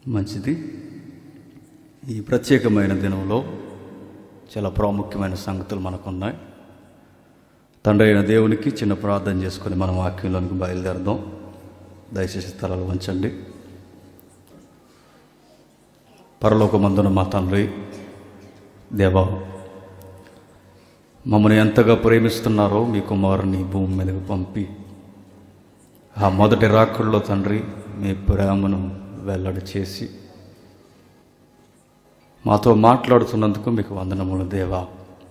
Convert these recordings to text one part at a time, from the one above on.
మంచిది ఈ ప్రత్యేకమైన దినంలో చాలా ప్రాముఖ్యమైన సంగతులు మనకున్నాయి తండ్రి అయిన దేవునికి చిన్న ప్రార్థన చేసుకొని మనం వాక్యంలోనికి బయలుదేరదాం దయచేసి తలలు వంచండి పరలోకమందున మా తండ్రి దేవా మమ్మల్ని ఎంతగా ప్రేమిస్తున్నారో మీ కుమారుని ఈ భూమి మీదకు పంపి ఆ మొదటి రాకుల్లో తండ్రి మీ ప్రేమను వెల్లడి చేసి మాతో మాట్లాడుతున్నందుకు మీకు వందనములు దేవా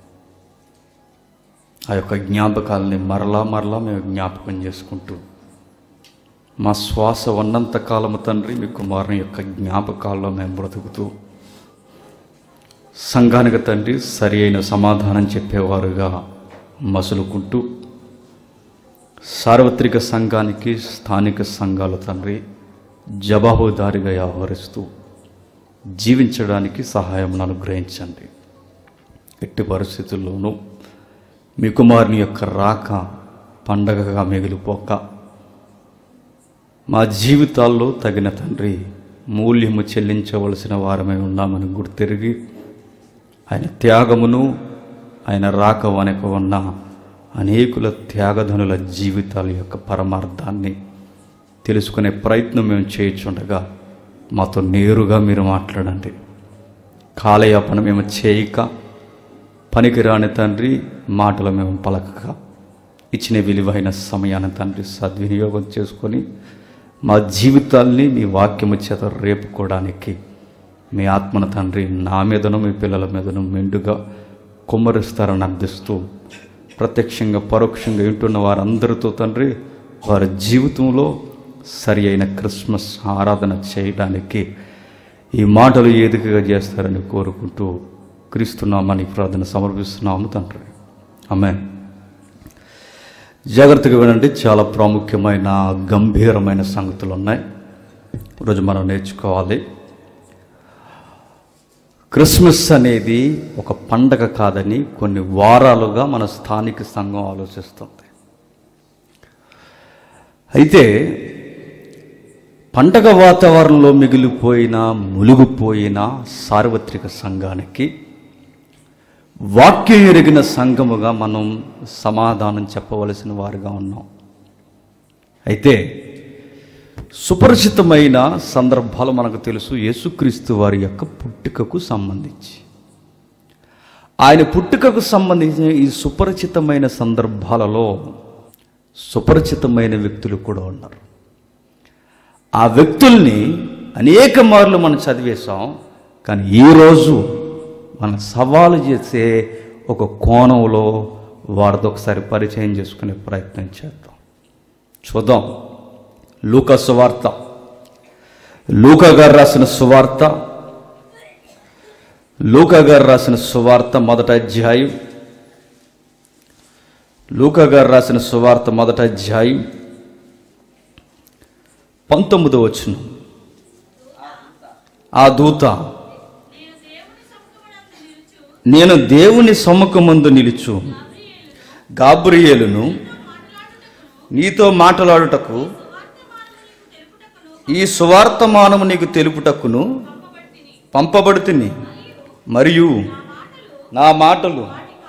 ఆ యొక్క జ్ఞాపకాలని మరలా మరలా మేము జ్ఞాపకం చేసుకుంటూ మా శ్వాస ఉన్నంత కాలము తండ్రి మీ కుమారుని యొక్క జ్ఞాపకాల్లో మేము బ్రతుకుతూ సంఘానికి తండ్రి సరి అయిన సమాధానం చెప్పేవారుగా మసులుకుంటూ సార్వత్రిక సంఘానికి స్థానిక సంఘాల తండ్రి జవాబుదారిగా వ్యవహరిస్తూ జీవించడానికి సహాయం అనుగ్రహించండి ఎట్టి పరిస్థితుల్లోనూ మీ కుమారుని యొక్క రాక పండగగా మిగిలిపోక మా జీవితాల్లో తగిన తండ్రి మూల్యము చెల్లించవలసిన వారమై ఉన్నామని గుర్తెరిగి ఆయన త్యాగమును ఆయన రాక వెనక ఉన్న అనేకుల త్యాగధనుల జీవితాల యొక్క పరమార్థాన్ని తెలుసుకునే ప్రయత్నం మేము చేయుచుండగా మాతో నేరుగా మీరు మాట్లాడండి కాలయాపన మేము చేయక పనికిరాని తండ్రి మాటలు మేము పలకక ఇచ్చిన విలువైన సమయాన్ని తండ్రి సద్వినియోగం చేసుకొని మా జీవితాల్ని మీ వాక్యము చేత రేపుకోవడానికి మీ ఆత్మన తండ్రి నా మీదను మీ పిల్లల మీదను మెండుగా కుమ్మరిస్తారని అర్థిస్తూ ప్రత్యక్షంగా పరోక్షంగా వింటున్న వారందరితో తండ్రి వారి జీవితంలో సరి అయిన క్రిస్మస్ ఆరాధన చేయడానికి ఈ మాటలు ఏదికగా చేస్తారని కోరుకుంటూ క్రీస్తున్నామని ప్రార్థన సమర్పిస్తున్నాము తండ్రి ఆమె జాగ్రత్తగా వినండి చాలా ప్రాముఖ్యమైన గంభీరమైన సంగతులు ఉన్నాయి ఈరోజు మనం నేర్చుకోవాలి క్రిస్మస్ అనేది ఒక పండగ కాదని కొన్ని వారాలుగా మన స్థానిక సంఘం ఆలోచిస్తుంది అయితే పండగ వాతావరణంలో మిగిలిపోయిన ములుగుపోయిన సార్వత్రిక సంఘానికి వాక్యం ఎరిగిన సంఘముగా మనం సమాధానం చెప్పవలసిన వారుగా ఉన్నాం అయితే సుపరిచితమైన సందర్భాలు మనకు తెలుసు యేసుక్రీస్తు వారి యొక్క పుట్టుకకు సంబంధించి ఆయన పుట్టుకకు సంబంధించిన ఈ సుపరిచితమైన సందర్భాలలో సుపరిచితమైన వ్యక్తులు కూడా ఉన్నారు ఆ వ్యక్తుల్ని అనేక మార్లు మనం చదివేశాం కానీ ఈరోజు మనం సవాలు చేసే ఒక కోణంలో వారితో ఒకసారి పరిచయం చేసుకునే ప్రయత్నం చేద్దాం చూద్దాం లూకా సువార్త లూకా గారు రాసిన సువార్త లూకా గారు రాసిన సువార్త మొదట అధ్యాయం లూకా గారు రాసిన సువార్త మొదట అధ్యాయం పంతొమ్మిదో వచ్చిన ఆ దూత నేను దేవుని సమ్ముఖమందు నిలుచు గాబ్రియేలును నీతో మాట్లాడుటకు ఈ సువార్తమానము నీకు తెలుపుటకును పంపబడుతుని మరియు నా మాటలు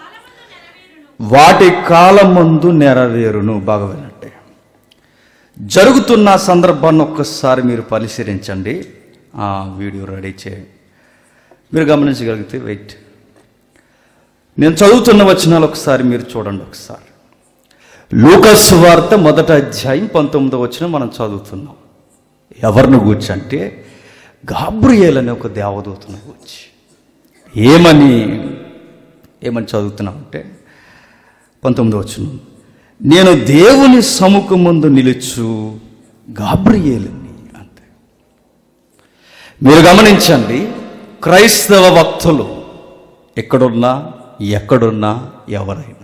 వాటి కాలమందు నెరవేరును బాగా వినండి జరుగుతున్న సందర్భాన్ని ఒక్కసారి మీరు పరిశీలించండి ఆ వీడియో రెడీ చేయండి మీరు గమనించగలిగితే వెయిట్ నేను చదువుతున్న వచనాలు ఒకసారి మీరు చూడండి ఒకసారి లూకస్ వార్త మొదట అధ్యాయం పంతొమ్మిదో వచ్చిన మనం చదువుతున్నాం ఎవరిని గూర్చి అంటే గాబ్రియేల్ అనే ఒక దేవదూతను గూర్చి ఏమని ఏమని చదువుతున్నాం అంటే పంతొమ్మిదో వచ్చిన నేను దేవుని సముఖం ముందు నిలుచు గాబ్రియేలుని అంతే మీరు గమనించండి క్రైస్తవ భక్తులు ఎక్కడున్నా ఎక్కడున్నా ఎవరైనా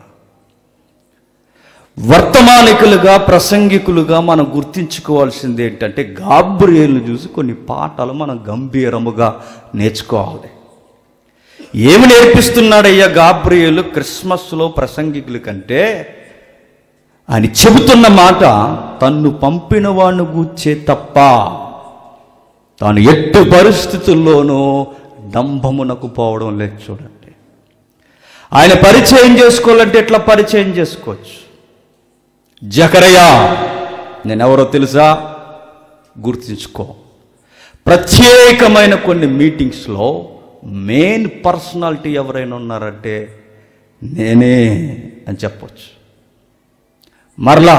వర్తమానికులుగా ప్రసంగికులుగా మనం గుర్తించుకోవాల్సింది ఏంటంటే గాబ్రియేల్ని చూసి కొన్ని పాఠాలు మనం గంభీరముగా నేర్చుకోవాలి ఏమి నేర్పిస్తున్నాడయ్యా గాబ్రియేలు క్రిస్మస్లో ప్రసంగికుల కంటే ఆయన చెబుతున్న మాట తన్ను పంపిన వాడిని గూర్చే తప్ప తాను ఎట్టి పరిస్థితుల్లోనూ డంబమునకు పోవడం లేదు చూడండి ఆయన పరిచయం చేసుకోవాలంటే ఎట్లా పరిచయం చేసుకోవచ్చు జకరయ్య నేనెవరో తెలుసా గుర్తుంచుకో ప్రత్యేకమైన కొన్ని మీటింగ్స్లో మెయిన్ పర్సనాలిటీ ఎవరైనా ఉన్నారంటే నేనే అని చెప్పొచ్చు మరలా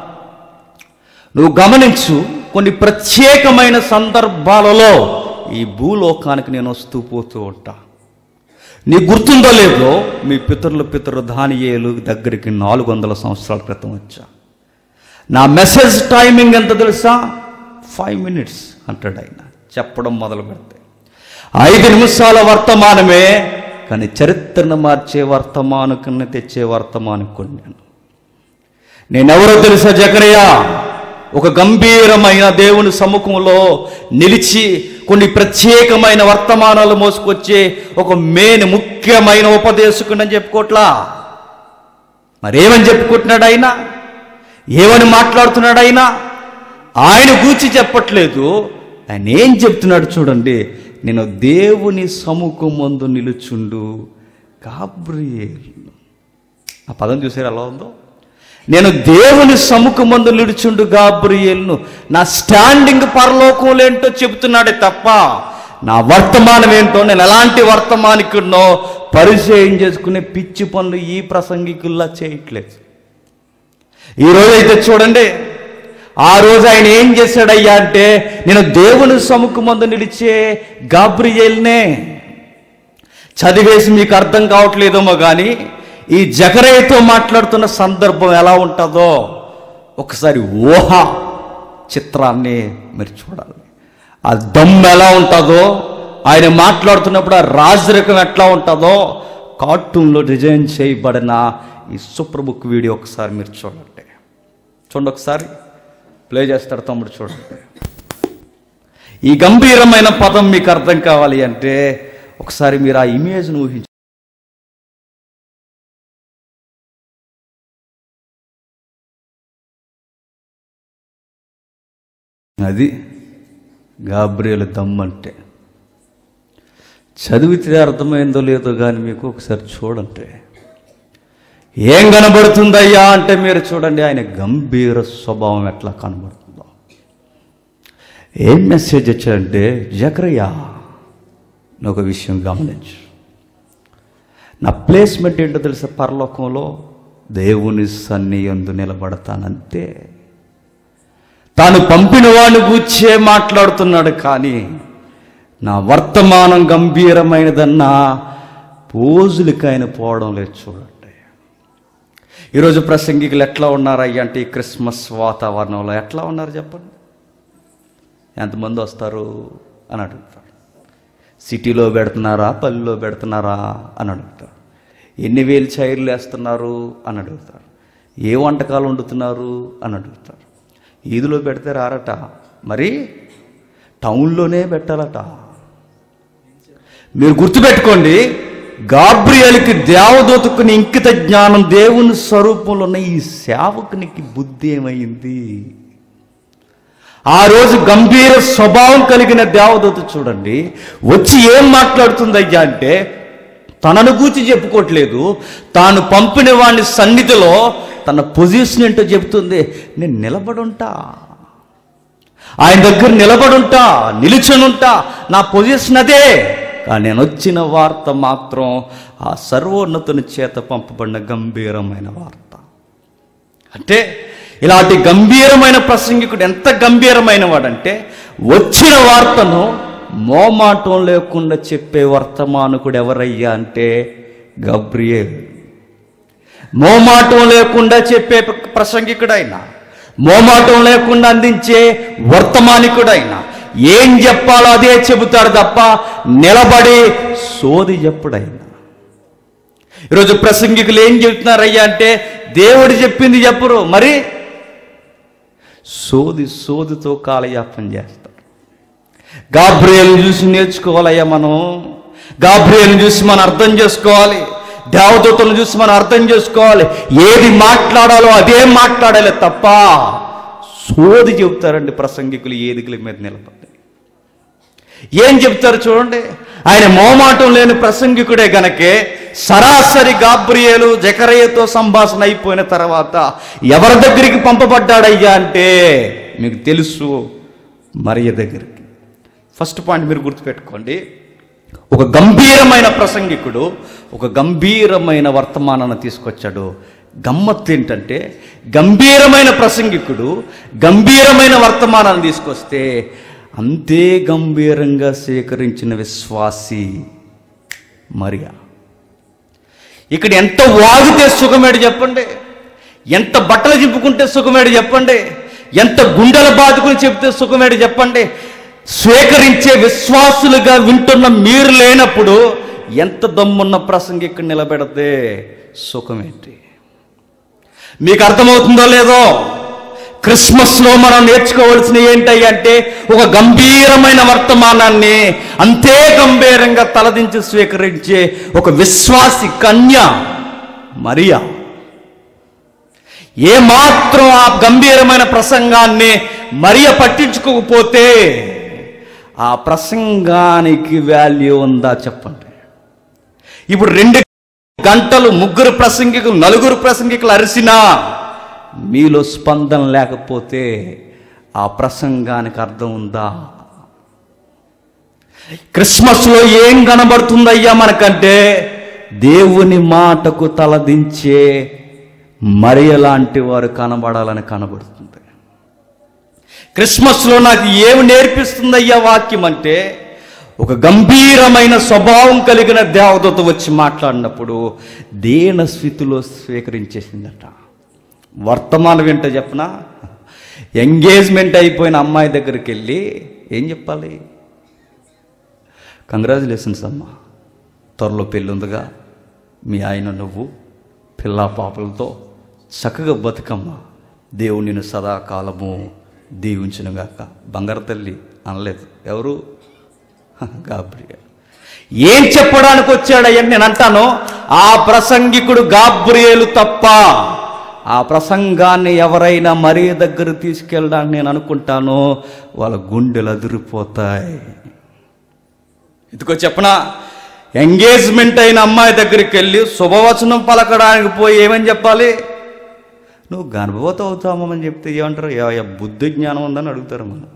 నువ్వు గమనించు కొన్ని ప్రత్యేకమైన సందర్భాలలో ఈ భూలోకానికి నేను వస్తూ పోతూ ఉంటా నీ గుర్తుందో లేదో మీ పితరుల పితరు ధానియేలు దగ్గరికి నాలుగు వందల సంవత్సరాల క్రితం వచ్చా నా మెసేజ్ టైమింగ్ ఎంత తెలుసా ఫైవ్ మినిట్స్ అంటాడు ఆయన చెప్పడం మొదలు పెడితే ఐదు నిమిషాల వర్తమానమే కానీ చరిత్రను మార్చే వర్తమానుకుని తెచ్చే వర్తమానుకుని నేను నేనెవరో తెలుసా జకరయ్య ఒక గంభీరమైన దేవుని సముఖంలో నిలిచి కొన్ని ప్రత్యేకమైన వర్తమానాలు మోసుకొచ్చే ఒక మెయిన్ ముఖ్యమైన ఉపదేశకుని చెప్పుకోట్లా మరేమని చెప్పుకుంటున్నాడు ఆయన ఏమని మాట్లాడుతున్నాడు ఆయన ఆయన గూర్చి చెప్పట్లేదు ఆయన ఏం చెప్తున్నాడు చూడండి నేను దేవుని సముఖం ముందు నిలుచుండు గాబ్రియేల్ ఆ పదం చూసారు ఎలా ఉందో నేను దేవుని సముఖమందు నిలుచుండు గాబ్రియేల్ను నా స్టాండింగ్ పరలోకంలో ఏంటో చెబుతున్నాడే తప్ప నా వర్తమానం ఏంటో నేను ఎలాంటి వర్తమానికున్నో పరిచయం చేసుకునే పిచ్చి పనులు ఈ ప్రసంగికుల్లా చేయట్లేదు ఈ రోజు అయితే చూడండి ఆ రోజు ఆయన ఏం చేశాడయ్యా అంటే నేను దేవుని సముఖమందు నిలిచే గాబ్రియేల్నే చదివేసి మీకు అర్థం కావట్లేదేమో కానీ ఈ జకరయ్యతో మాట్లాడుతున్న సందర్భం ఎలా ఉంటుందో ఒకసారి ఊహ చిత్రాన్ని మీరు చూడాలి ఆ దమ్ము ఎలా ఉంటుందో ఆయన మాట్లాడుతున్నప్పుడు ఆ రాజరికం ఎట్లా ఉంటుందో కార్టూన్లో డిజైన్ చేయబడిన ఈ సూపర్ బుక్ వీడియో ఒకసారి మీరు చూడండి చూడండి ఒకసారి ప్లే చేస్తాడు తమ్ముడు చూడండి ఈ గంభీరమైన పదం మీకు అర్థం కావాలి అంటే ఒకసారి మీరు ఆ ఇమేజ్ను ఊహించు అది గాబ్రియలు దమ్మంటే చదివితే అర్థమైందో లేదో కానీ మీకు ఒకసారి చూడండి ఏం కనబడుతుందయ్యా అంటే మీరు చూడండి ఆయన గంభీర స్వభావం ఎట్లా కనబడుతుందో ఏం మెసేజ్ వచ్చాడంటే జకరయ్య నువ్వు ఒక విషయం గమనించు నా ప్లేస్మెంట్ ఏంటో తెలుసా పరలోకంలో దేవుని సన్ని ఎందు నిలబడతానంతే తాను పంపిన వాడిని కూర్చే మాట్లాడుతున్నాడు కానీ నా వర్తమానం గంభీరమైనదన్నా పోజులకి ఆయన పోవడం లేదు చూడండి ఈరోజు ప్రసంగికులు ఎట్లా ఉన్నారయ్య అంటే ఈ క్రిస్మస్ వాతావరణంలో ఎట్లా ఉన్నారు చెప్పండి ఎంతమంది వస్తారు అని అడుగుతారు సిటీలో పెడుతున్నారా పల్లెలో పెడుతున్నారా అని అడుగుతారు ఎన్ని వేలు చైర్లు వేస్తున్నారు అని అడుగుతారు ఏ వంటకాలు వండుతున్నారు అని అడుగుతారు ఈదులో పెడితే రారట మరి టౌన్లోనే పెట్టాలట మీరు గుర్తుపెట్టుకోండి గాబ్రియల్కి దేవదూతకుని ఇంకిత జ్ఞానం దేవుని స్వరూపంలో ఉన్న ఈ సేవకునికి బుద్ధి ఏమైంది ఆ రోజు గంభీర స్వభావం కలిగిన దేవదూత చూడండి వచ్చి ఏం మాట్లాడుతుందయ్యా అంటే తనను గూర్చి చెప్పుకోవట్లేదు తాను పంపిన వాడిని సన్నిధిలో తన పొజిషన్ ఏంటో చెప్తుంది నేను నిలబడుంటా ఆయన దగ్గర నిలబడుంటా నిలుచునుంటా నా పొజిషన్ అదే కానీ నేను వచ్చిన వార్త మాత్రం ఆ సర్వోన్నతుని చేత పంపబడిన గంభీరమైన వార్త అంటే ఇలాంటి గంభీరమైన ప్రసంగికుడు ఎంత గంభీరమైన వాడంటే వచ్చిన వార్తను మోమాటం లేకుండా చెప్పే వర్తమానకుడు ఎవరయ్యా అంటే గబ్రియేల్ మోమాటం లేకుండా చెప్పే ప్రసంగికుడైన మోమాటం లేకుండా అందించే వర్తమానికుడైన ఏం చెప్పాలో అదే చెబుతాడు తప్ప నిలబడి సోది చెప్పుడైనా ఈరోజు ప్రసంగికులు ఏం చెబుతున్నారయ్యా అంటే దేవుడు చెప్పింది చెప్పరు మరి సోది సోదితో కాలయాపన చేస్తారు గాబ్రియల్ని చూసి నేర్చుకోవాలయ్యా మనం గాబ్రియల్ని చూసి మనం అర్థం చేసుకోవాలి దేవదూతలను చూసి మనం అర్థం చేసుకోవాలి ఏది మాట్లాడాలో అదే మాట్లాడాలి తప్ప సోది చెబుతారండి ప్రసంగికులు ఏదికల మీద నిలబడి ఏం చెప్తారు చూడండి ఆయన మోమాటం లేని ప్రసంగికుడే గనకే సరాసరి గాబ్రియేలు జకరయ్యతో సంభాషణ అయిపోయిన తర్వాత ఎవరి దగ్గరికి పంపబడ్డాడయ్యా అంటే మీకు తెలుసు మరియ దగ్గరికి ఫస్ట్ పాయింట్ మీరు గుర్తుపెట్టుకోండి ఒక గంభీరమైన ప్రసంగికుడు ఒక గంభీరమైన వర్తమానాన్ని తీసుకొచ్చాడు గమ్మత్తు ఏంటంటే గంభీరమైన ప్రసంగికుడు గంభీరమైన వర్తమానాన్ని తీసుకొస్తే అంతే గంభీరంగా సేకరించిన విశ్వాసి మరియా ఇక్కడ ఎంత వాగితే సుఖమేడు చెప్పండి ఎంత బట్టలు చింపుకుంటే సుఖమేడు చెప్పండి ఎంత గుండెల బాదుకుని చెప్తే సుఖమేడు చెప్పండి స్వీకరించే విశ్వాసులుగా వింటున్న మీరు లేనప్పుడు ఎంత దమ్మున్న ప్రసంగి ఇక్కడ నిలబెడితే సుఖమేంటి మీకు అర్థమవుతుందో లేదో క్రిస్మస్లో మనం నేర్చుకోవాల్సిన ఏంటి అంటే ఒక గంభీరమైన వర్తమానాన్ని అంతే గంభీరంగా తలదించి స్వీకరించే ఒక విశ్వాసి కన్య మరియా ఏ మాత్రం ఆ గంభీరమైన ప్రసంగాన్ని మరియ పట్టించుకోకపోతే ఆ ప్రసంగానికి వాల్యూ ఉందా చెప్పండి ఇప్పుడు రెండు గంటలు ముగ్గురు ప్రసంగికులు నలుగురు ప్రసంగికులు అరిసినా మీలో స్పందన లేకపోతే ఆ ప్రసంగానికి అర్థం ఉందా క్రిస్మస్లో ఏం కనబడుతుందయ్యా మనకంటే దేవుని మాటకు తలదించే మరియ లాంటి వారు కనబడాలని కనబడుతుంది క్రిస్మస్లో నాకు ఏమి నేర్పిస్తుందయ్యా వాక్యం అంటే ఒక గంభీరమైన స్వభావం కలిగిన దేవదూత వచ్చి మాట్లాడినప్పుడు దేన స్థితిలో స్వీకరించేసిందట వర్తమానం ఏంటో చెప్పనా ఎంగేజ్మెంట్ అయిపోయిన అమ్మాయి దగ్గరికి వెళ్ళి ఏం చెప్పాలి కంగ్రాచులేషన్స్ అమ్మా త్వరలో పెళ్ళి ఉందిగా మీ ఆయన నువ్వు పిల్ల పాపలతో చక్కగా బతుకమ్మ దేవుడు నిన్ను సదాకాలము దీవించునుగాక బంగారు తల్లి అనలేదు ఎవరు గాబ్రియల్ ఏం చెప్పడానికి వచ్చాడయ్యని నేను అంటాను ఆ ప్రసంగికుడు గాబ్రియేలు తప్ప ఆ ప్రసంగాన్ని ఎవరైనా మరీ దగ్గర తీసుకెళ్ళడానికి నేను అనుకుంటాను వాళ్ళ గుండెలు అదిరిపోతాయి ఇదిగో చెప్పనా ఎంగేజ్మెంట్ అయిన అమ్మాయి దగ్గరికి వెళ్ళి శుభవచనం పలకడానికి పోయి ఏమని చెప్పాలి నువ్వు గర్భవతి అవుతామని చెప్తే ఏమంటారు "ఏ- ఏ బుద్ధి జ్ఞానం ఉందని అడుగుతారు మనం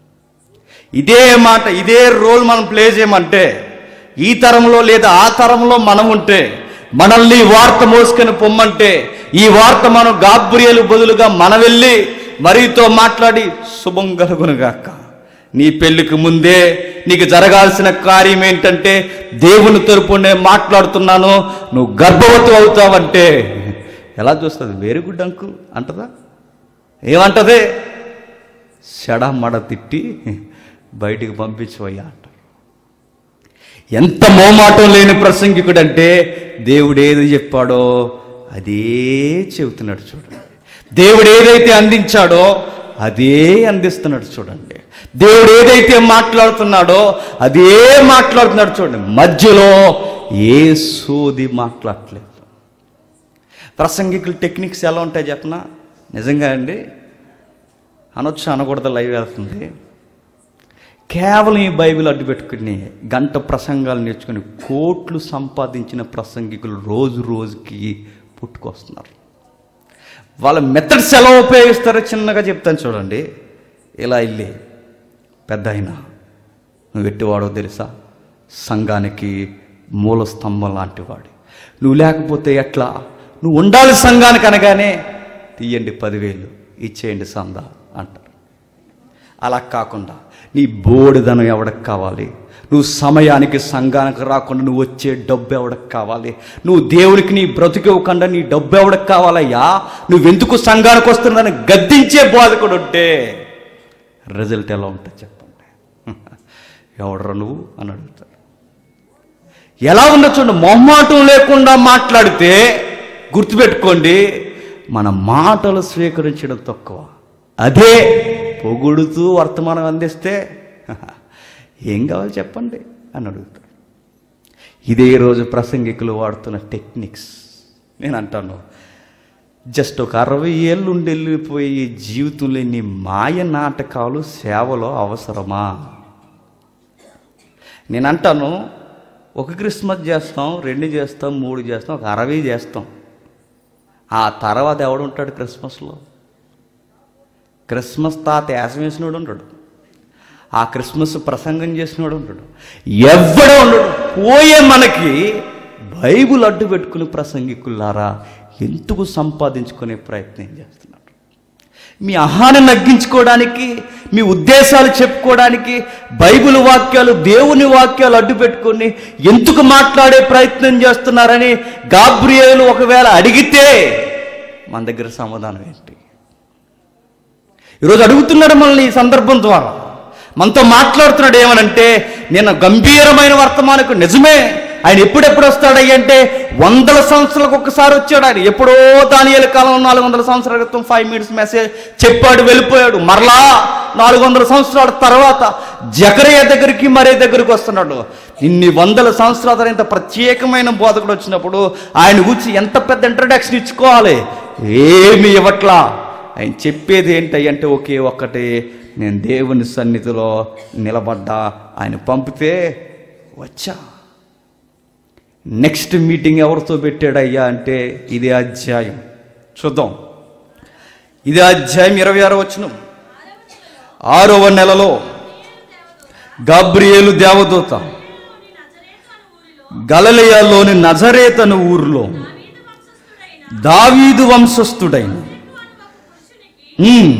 ఇదే మాట ఇదే రోల్ మనం ప్లే చేయమంటే ఈ తరంలో లేదా ఆ తరంలో మనం ఉంటే మనల్ని ఈ వార్త మోసుకొని పొమ్మంటే ఈ వార్త మనం గాబ్రియలు బదులుగా మనం వెళ్ళి మరీతో మాట్లాడి శుభం కలుగునుగాక నీ పెళ్లికి ముందే నీకు జరగాల్సిన కార్యం ఏంటంటే దేవుని తరపు నేను మాట్లాడుతున్నాను నువ్వు గర్భవతి అవుతావంటే ఎలా చూస్తుంది వెరీ గుడ్ అంకుల్ అంటదా ఏమంటది చెడ మడ తిట్టి బయటికి పంపించవయ్యా అంటారు ఎంత మోమాటం లేని ప్రసంగికుడంటే దేవుడు ఏది చెప్పాడో అదే చెబుతున్నాడు చూడండి దేవుడు ఏదైతే అందించాడో అదే అందిస్తున్నాడు చూడండి దేవుడు ఏదైతే మాట్లాడుతున్నాడో అదే మాట్లాడుతున్నాడు చూడండి మధ్యలో ఏ సోది మాట్లాడట్లేదు ప్రసంగికుల టెక్నిక్స్ ఎలా ఉంటాయి చెప్పనా నిజంగా అండి అనొచ్చు అనకూడదు లైవ్ వెళ్తుంది కేవలం ఈ బైబిల్ అడ్డు పెట్టుకుని గంట ప్రసంగాలు నేర్చుకుని కోట్లు సంపాదించిన ప్రసంగికులు రోజు రోజుకి పుట్టుకొస్తున్నారు వాళ్ళ మెథడ్స్ ఎలా ఉపయోగిస్తారో చిన్నగా చెప్తాను చూడండి ఇలా వెళ్ళి పెద్ద అయినా నువ్వు ఎట్టివాడో తెలుసా సంఘానికి మూల స్తంభం లాంటివాడు నువ్వు లేకపోతే ఎట్లా నువ్వు ఉండాలి సంఘానికి అనగానే తీయండి పదివేలు ఇచ్చేయండి సందా అంటారు అలా కాకుండా నీ బోడిదనం ఎవడకు కావాలి నువ్వు సమయానికి సంఘానికి రాకుండా నువ్వు వచ్చే డబ్బు ఎవడకు కావాలి నువ్వు దేవునికి నీ బ్రతుకు ఇవ్వకుండా నీ డబ్బు ఎవడకు కావాలయ్యా నువ్వెందుకు సంఘానికి వస్తున్నదని గద్దించే బోధకుడు ఉంటే రిజల్ట్ ఎలా ఉంటుంది చెప్పండి ఎవడరా నువ్వు అని అడుగుతారు ఎలా ఉందో చూడండి మొహమాటం లేకుండా మాట్లాడితే గుర్తుపెట్టుకోండి మన మాటలు స్వీకరించడం తక్కువ అదే పొగుడుతూ వర్తమానం అందిస్తే ఏం కావాలి చెప్పండి అని అడుగుతారు ఇదే రోజు ప్రసంగికులు వాడుతున్న టెక్నిక్స్ నేను అంటాను జస్ట్ ఒక అరవై ఏళ్ళు ఉండి వెళ్ళిపోయి జీవితంలో నీ మాయ నాటకాలు సేవలో అవసరమా నేను అంటాను ఒక క్రిస్మస్ చేస్తాం రెండు చేస్తాం మూడు చేస్తాం ఒక అరవై చేస్తాం ఆ తర్వాత ఎవడుంటాడు క్రిస్మస్లో క్రిస్మస్ తాత యాసం వేసినోడు ఉంటాడు ఆ క్రిస్మస్ ప్రసంగం చేసినోడు ఉంటాడు ఎవడో ఉండడు పోయే మనకి బైబుల్ అడ్డు పెట్టుకుని ప్రసంగికులారా ఎందుకు సంపాదించుకునే ప్రయత్నం చేస్తున్నారు మీ అహాన్ని నగ్గించుకోవడానికి మీ ఉద్దేశాలు చెప్పుకోవడానికి బైబిల్ వాక్యాలు దేవుని వాక్యాలు అడ్డు పెట్టుకొని ఎందుకు మాట్లాడే ప్రయత్నం చేస్తున్నారని గాబ్రియేలు ఒకవేళ అడిగితే మన దగ్గర సమాధానం ఏంటి ఈరోజు అడుగుతున్నాడు మనల్ని ఈ సందర్భం ద్వారా మనతో మాట్లాడుతున్నాడు ఏమనంటే నేను గంభీరమైన వర్తమానకు నిజమే ఆయన ఎప్పుడెప్పుడు వస్తాడయ్య అంటే వందల సంవత్సరాలకు ఒక్కసారి వచ్చాడు ఆయన ఎప్పుడో దానియేలు కాలం నాలుగు వందల సంవత్సరాల క్రితం ఫైవ్ మినిట్స్ మెసేజ్ చెప్పాడు వెళ్ళిపోయాడు మరలా నాలుగు వందల సంవత్సరాల తర్వాత జకరయ్య దగ్గరికి మరే దగ్గరికి వస్తున్నాడు ఇన్ని వందల సంవత్సరాల తర్వాత ఇంత ప్రత్యేకమైన బోధకుడు వచ్చినప్పుడు ఆయన గురించి ఎంత పెద్ద ఇంట్రడక్షన్ ఇచ్చుకోవాలి ఏమి ఇవ్వట్లా ఆయన చెప్పేది ఏంటి అంటే ఒకే ఒక్కటే నేను దేవుని సన్నిధిలో నిలబడ్డా ఆయన పంపితే వచ్చా నెక్స్ట్ మీటింగ్ ఎవరితో పెట్టాడయ్యా అంటే ఇదే అధ్యాయం చూద్దాం ఇదే అధ్యాయం ఇరవై ఆరో వచ్చిన ఆరవ నెలలో గాబ్రియేలు దేవదూత గలలియాలోని నజరేతను ఊరిలో దావీదు వంశస్థుడైన ఉమ్,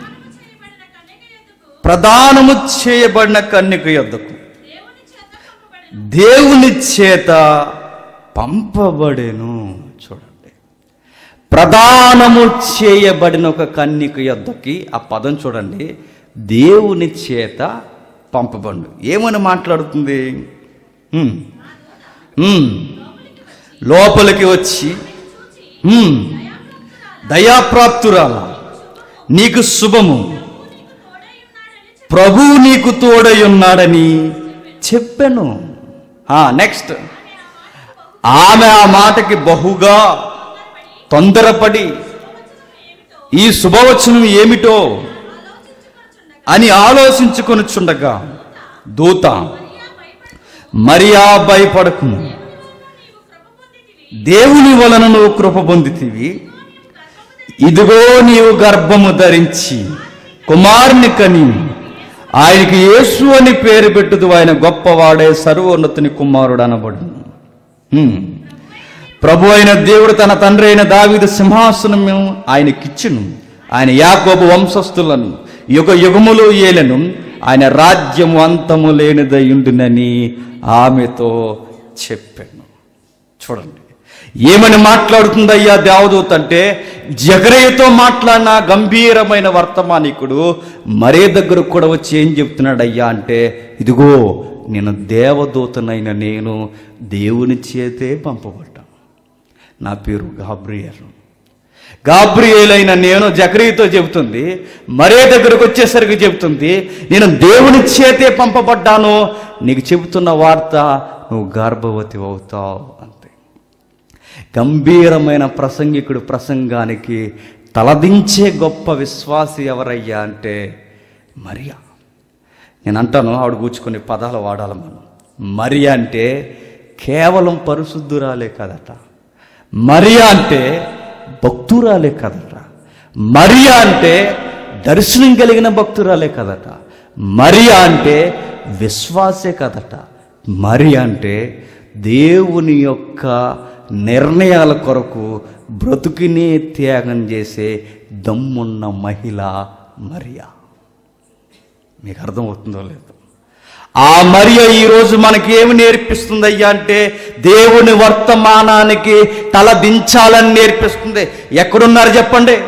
ప్రదానము చేయబడిన కన్యక యొద్దకు దేవుని చేత పంపబడెను చూడండి ప్రదానము చేయబడిన ఒక కన్యక యొద్దకి ఆ పదం చూడండి దేవుని చేత పంపబడు ఏమని మాట్లాడుతుంది ఉమ్, ఉమ్, లోపలికి వచ్చి ఉమ్, దయాప్రాప్తురాల నీకు శుభము ప్రభువు నీకు తోడై ఉన్నాడని చెప్పాను నెక్స్ట్ ఆమె ఆ మాటకి బహుగా తొందరపడి ఈ శుభవచనం ఏమిటో అని ఆలోచించుకొనుచుండగా దూత మరియా భయపడకు దేవుని వలన నువ్వు కృప పొందితివి ఇదిగో నీవు గర్భము ధరించి కుమారుని కని ఆయనకి యేసు అని పేరు పెట్టుదు ఆయన గొప్పవాడే సర్వోన్నతుని కుమారుడు అనబడు హ్మ్. ప్రభు అయిన దేవుడు తన తండ్రి అయిన దావీదు సింహాసనం ఆయనకిచ్చును ఆయన యాకోబు వంశస్థులను యుగ యుగములు ఏలను ఆయన రాజ్యము అంతము లేనిదయుండునని ఆమెతో చెప్పాను చూడండి ఏమని మాట్లాడుతుందయ్యా దేవదూత అంటే జగరయ్యతో మాట్లాడిన గంభీరమైన వర్తమానికుడు మరే దగ్గర కూడా వచ్చి ఏం చెప్తున్నాడయ్యా అంటే ఇదిగో నేను దేవదూతనైన నేను దేవుని చేతే పంపబడ్డా నా పేరు గాబ్రియల్ గాబ్రియేల్ అయిన నేను జకరీతో చెబుతుంది మరే దగ్గరకు వచ్చేసరికి చెబుతుంది నేను దేవుని చేతే పంపబడ్డాను నీకు చెబుతున్న వార్త నువ్వు గర్భవతి అవుతావు అంతే గంభీరమైన ప్రసంగికుడు ప్రసంగానికి తలదించే గొప్ప విశ్వాసి ఎవరయ్యా అంటే మరియా నేను అంటాను ఆవిడ కూర్చుకునే పదాలు వాడాలి మనం మరియా అంటే కేవలం పరిశుద్ధురాలే కదట మరియా అంటే భక్తురాలే కదట మరియా అంటే దర్శనం కలిగిన భక్తురాలే కదట మరియా అంటే విశ్వాసే కదట మరియా అంటే దేవుని యొక్క నిర్ణయాల కొరకు బ్రతుకునే త్యాగం చేసే దమ్మున్న మహిళ మరియా మీకు అర్థమవుతుందో లేదో ఆ మరియ ఈరోజు మనకి ఏమి నేర్పిస్తుందయ్యా అంటే దేవుని వర్తమానానికి తల దించాలని నేర్పిస్తుంది ఎక్కడున్నారు చెప్పండి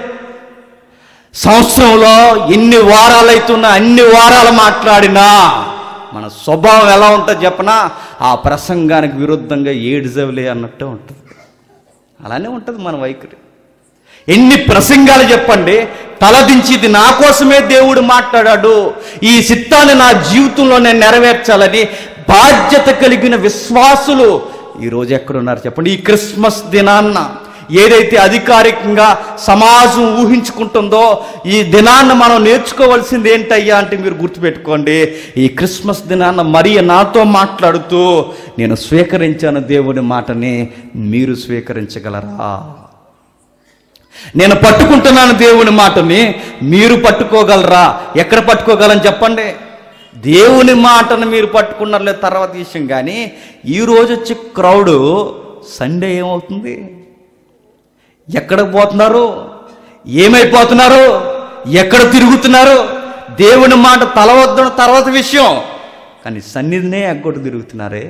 సంవత్సరంలో ఎన్ని వారాలు అవుతున్నా అన్ని వారాలు మాట్లాడినా మన స్వభావం ఎలా ఉంటుందో చెప్పనా ఆ ప్రసంగానికి విరుద్ధంగా ఏడుజవులే అన్నట్టే ఉంటుంది అలానే ఉంటుంది మన వైఖరి ఎన్ని ప్రసంగాలు చెప్పండి తలదించి ఇది నా కోసమే దేవుడు మాట్లాడాడు ఈ చిత్తాన్ని నా జీవితంలో నేను నెరవేర్చాలని బాధ్యత కలిగిన విశ్వాసులు ఈరోజు ఎక్కడున్నారు చెప్పండి ఈ క్రిస్మస్ దినాన్న ఏదైతే అధికారికంగా సమాజం ఊహించుకుంటుందో ఈ దినాన్ని మనం నేర్చుకోవాల్సింది ఏంటయ్యా అంటే మీరు గుర్తుపెట్టుకోండి ఈ క్రిస్మస్ దినాన్న మరియ నాతో మాట్లాడుతూ నేను స్వీకరించాను దేవుని మాటని మీరు స్వీకరించగలరా నేను పట్టుకుంటున్నాను దేవుని మాటని మీరు పట్టుకోగలరా ఎక్కడ పట్టుకోగలని చెప్పండి దేవుని మాటను మీరు పట్టుకున్నారు లేదు తర్వాత విషయం కానీ ఈ రోజు వచ్చే క్రౌడ్ సండే ఏమవుతుంది ఎక్కడికి పోతున్నారు ఏమైపోతున్నారు ఎక్కడ తిరుగుతున్నారు దేవుని మాట తలవద్దడం తర్వాత విషయం కానీ సన్నిధినే ఎగ్గొట్టు తిరుగుతున్నారే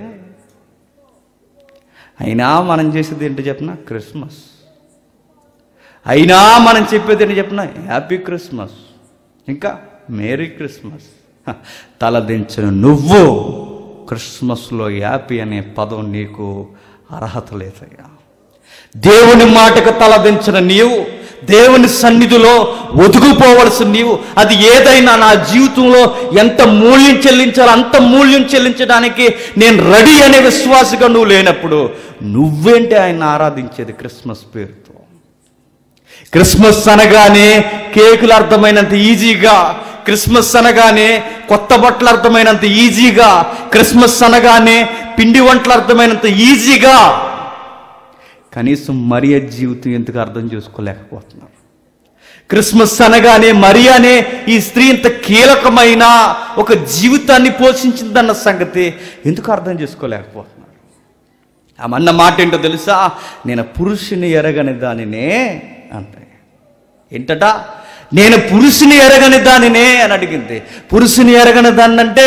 అయినా మనం చేసేది ఏంటో చెప్పిన క్రిస్మస్ అయినా మనం చెప్పేది ఏంటి చెప్పిన హ్యాపీ క్రిస్మస్ ఇంకా మేరీ క్రిస్మస్ హ, తలదించిన నువ్వు క్రిస్మస్లో హ్యాపీ అనే పదం నీకు అర్హత లేదయ్యా దేవుని మాటకు తలదించిన నీవు దేవుని సన్నిధిలో ఒదుగుపోవలసిన నీవు అది ఏదైనా నా జీవితంలో ఎంత మూల్యం చెల్లించాలో అంత మూల్యం చెల్లించడానికి నేను రెడీ అనే విశ్వాసగా నువ్వు లేనప్పుడు నువ్వేంటి ఆయన ఆరాధించేది క్రిస్మస్ పేరుతో క్రిస్మస్ అనగానే కేకులు అర్థమైనంత ఈజీగా క్రిస్మస్ అనగానే కొత్త బట్టలు అర్థమైనంత ఈజీగా క్రిస్మస్ అనగానే పిండి వంటలు అర్థమైనంత ఈజీగా కనీసం మరియ జీవితం ఎందుకు అర్థం చేసుకోలేకపోతున్నారు క్రిస్మస్ అనగానే మరి అనే ఈ స్త్రీ ఇంత కీలకమైన ఒక జీవితాన్ని పోషించిందన్న సంగతి ఎందుకు అర్థం చేసుకోలేకపోతున్నారు ఆమె అన్న మాట ఏంటో తెలుసా నేను పురుషుని ఎరగని దానినే అంతే ఏంటట నేను పురుషుని ఎరగని దానినే అని అడిగింది పురుషుని ఎరగని దాన్ని అంటే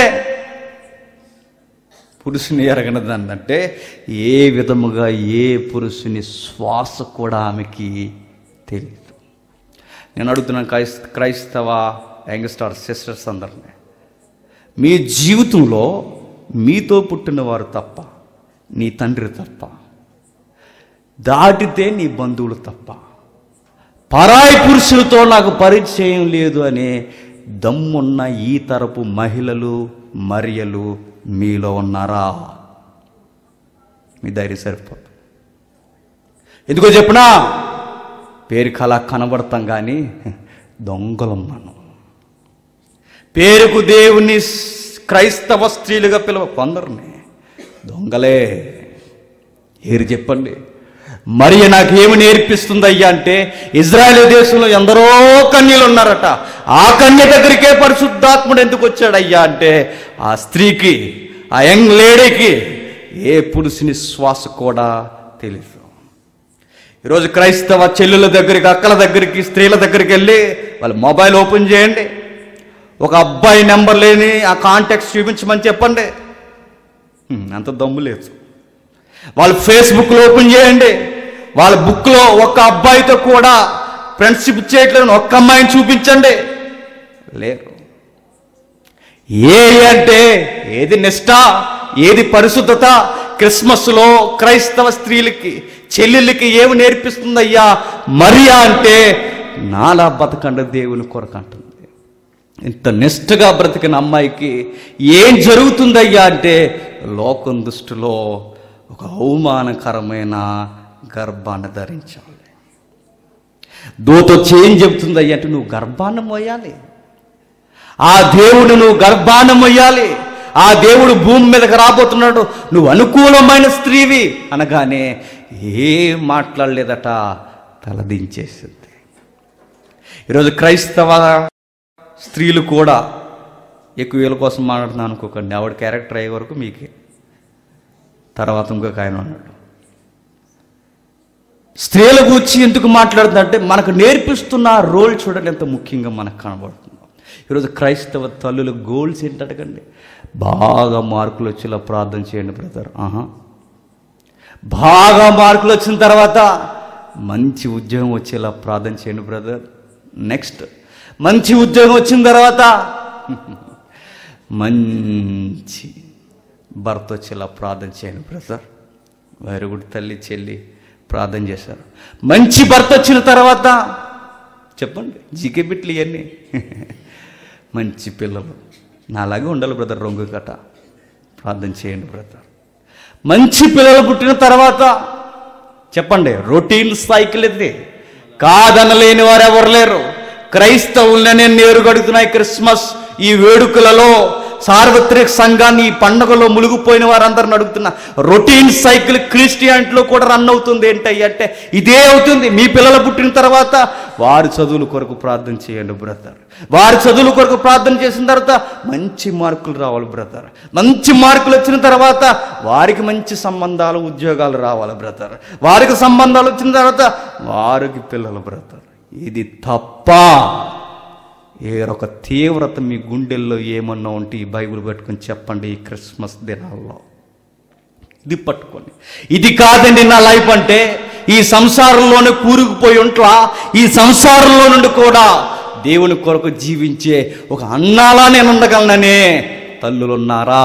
పురుషుని ఎరగని దాన్ని అంటే ఏ విధముగా ఏ పురుషుని శ్వాస కూడా ఆమెకి తెలియదు నేను అడుగుతున్నాను క్రైస్ క్రైస్తవ యంగ్స్టార్ సిస్టర్స్ అందరినీ మీ జీవితంలో మీతో పుట్టిన వారు తప్ప నీ తండ్రి తప్ప దాటితే నీ బంధువులు తప్ప పరాయి పురుషులతో నాకు పరిచయం లేదు అనే దమ్మున్న ఈ తరపు మహిళలు మరియలు మీలో ఉన్నారా మీ ధైర్యం సరిపోదు ఎందుకో చెప్పనా పేరుకి అలా కనబడతాం కానీ దొంగలం మనం పేరుకు దేవుని క్రైస్తవ స్త్రీలుగా పిలువ కొందరిని దొంగలే ఏరు చెప్పండి మరి నాకేమి నేర్పిస్తుంది అయ్యా అంటే ఇజ్రాయెల్ దేశంలో ఎందరో కన్యలు ఉన్నారట ఆ కన్య దగ్గరికే పరిశుద్ధాత్ముడు ఎందుకు వచ్చాడు అయ్యా అంటే ఆ స్త్రీకి ఆ యంగ్ లేడీకి ఏ పురుషుని శ్వాస కూడా తెలియదు ఈరోజు క్రైస్తవ చెల్లుల దగ్గరికి అక్కల దగ్గరికి స్త్రీల దగ్గరికి వెళ్ళి వాళ్ళ మొబైల్ ఓపెన్ చేయండి ఒక అబ్బాయి నెంబర్ లేని ఆ కాంటాక్ట్స్ చూపించమని చెప్పండి హ్మ్, అంత దమ్ము లేదు వాళ్ళు ఫేస్బుక్లో ఓపెన్ చేయండి వాళ్ళ బుక్లో ఒక అబ్బాయితో కూడా ఫ్రెండ్షిప్ చేయట్లేదు ఒక్క అమ్మాయిని చూపించండి లేరు ఏ అంటే ఏది నిష్ఠ ఏది పరిశుద్ధత క్రిస్మస్లో క్రైస్తవ స్త్రీలకి చెల్లెళ్ళకి ఏమి నేర్పిస్తుందయ్యా మరియా అంటే నాలా బతకండి దేవుని కొరకు అంటుంది ఇంత నిష్ఠగా బ్రతికిన అమ్మాయికి ఏం జరుగుతుందయ్యా అంటే లోకం దృష్టిలో ఒక అవమానకరమైన గర్భాన్ని ధరించాలి దూత వచ్చి ఏం చెబుతుందయ్యా అంటే నువ్వు గర్భాన్ని మోయాలి ఆ దేవుడు నువ్వు గర్భాన్ని మొయ్యాలి ఆ దేవుడు భూమి మీదకి రాబోతున్నాడు నువ్వు అనుకూలమైన స్త్రీవి అనగానే ఏం మాట్లాడలేదట తలదించేసింది ఈరోజు క్రైస్తవ స్త్రీలు కూడా ఎక్కువ వీళ్ళ కోసం మాట్లాడుతున్నాను అనుకోకండి ఆవిడ క్యారెక్టర్ అయ్యే వరకు మీకే తర్వాత ఇంకొక ఆయన ఉన్నాడు స్త్రీల గురించి ఎందుకు మాట్లాడుతుందంటే మనకు నేర్పిస్తున్న ఆ రోల్ చూడండి ఎంత ముఖ్యంగా మనకు కనబడుతుంది ఈరోజు క్రైస్తవ తల్లుల గోల్స్ ఏంటడగండి బాగా మార్కులు వచ్చేలా ప్రార్థన చేయండి బ్రదర్ ఆహా బాగా మార్కులు వచ్చిన తర్వాత మంచి ఉద్యోగం వచ్చేలా ప్రార్థన చేయండి బ్రదర్ నెక్స్ట్ మంచి ఉద్యోగం వచ్చిన తర్వాత మంచి భర్త వచ్చేలా ప్రార్థన చేయండి బ్రదర్ వారు కూడా తల్లి చెల్లి ప్రార్థన చేశారు మంచి భర్త వచ్చిన తర్వాత చెప్పండి జీకే బిట్లు ఇవన్నీ మంచి పిల్లలు నాలాగే ఉండాలి బ్రదర్ రొంగు కట ప్రార్థన చేయండి బ్రదర్ మంచి పిల్లలు పుట్టిన తర్వాత చెప్పండి రొటీన్ సైకిల్ ఇది కాదనలేని వారు ఎవరు లేరు క్రైస్తవులనే నేరుగడుగుతున్నాయి క్రిస్మస్ ఈ వేడుకలలో సార్వత్రిక సంఘాన్ని ఈ పండుగలో మునిగిపోయిన వారందరిని అడుగుతున్న రొటీన్ సైకిల్ క్రిస్టియానిటీలో కూడా రన్ అవుతుంది ఏంటయ్య అంటే ఇదే అవుతుంది మీ పిల్లలు పుట్టిన తర్వాత వారి చదువుల కొరకు ప్రార్థన చేయండి బ్రదర్ వారి చదువుల కొరకు ప్రార్థన చేసిన తర్వాత మంచి మార్కులు రావాలి బ్రదర్ మంచి మార్కులు వచ్చిన తర్వాత వారికి మంచి సంబంధాలు ఉద్యోగాలు రావాలి బ్రదర్ వారికి సంబంధాలు వచ్చిన తర్వాత వారికి పిల్లలు బ్రదర్ ఇది తప్ప ఏరొక తీవ్రత మీ గుండెల్లో ఏమన్నా ఉంటే ఈ బైబిల్ పట్టుకొని చెప్పండి ఈ క్రిస్మస్ దినాల్లో ఇది పట్టుకోండి ఇది కాదండి నా లైఫ్ అంటే ఈ సంసారంలోనే కూరుకుపోయి ఉంట్లా ఈ సంసారంలో నుండి కూడా దేవుని కొరకు జీవించే ఒక అన్నాలా నేను ఉండగలననే తల్లులున్నారా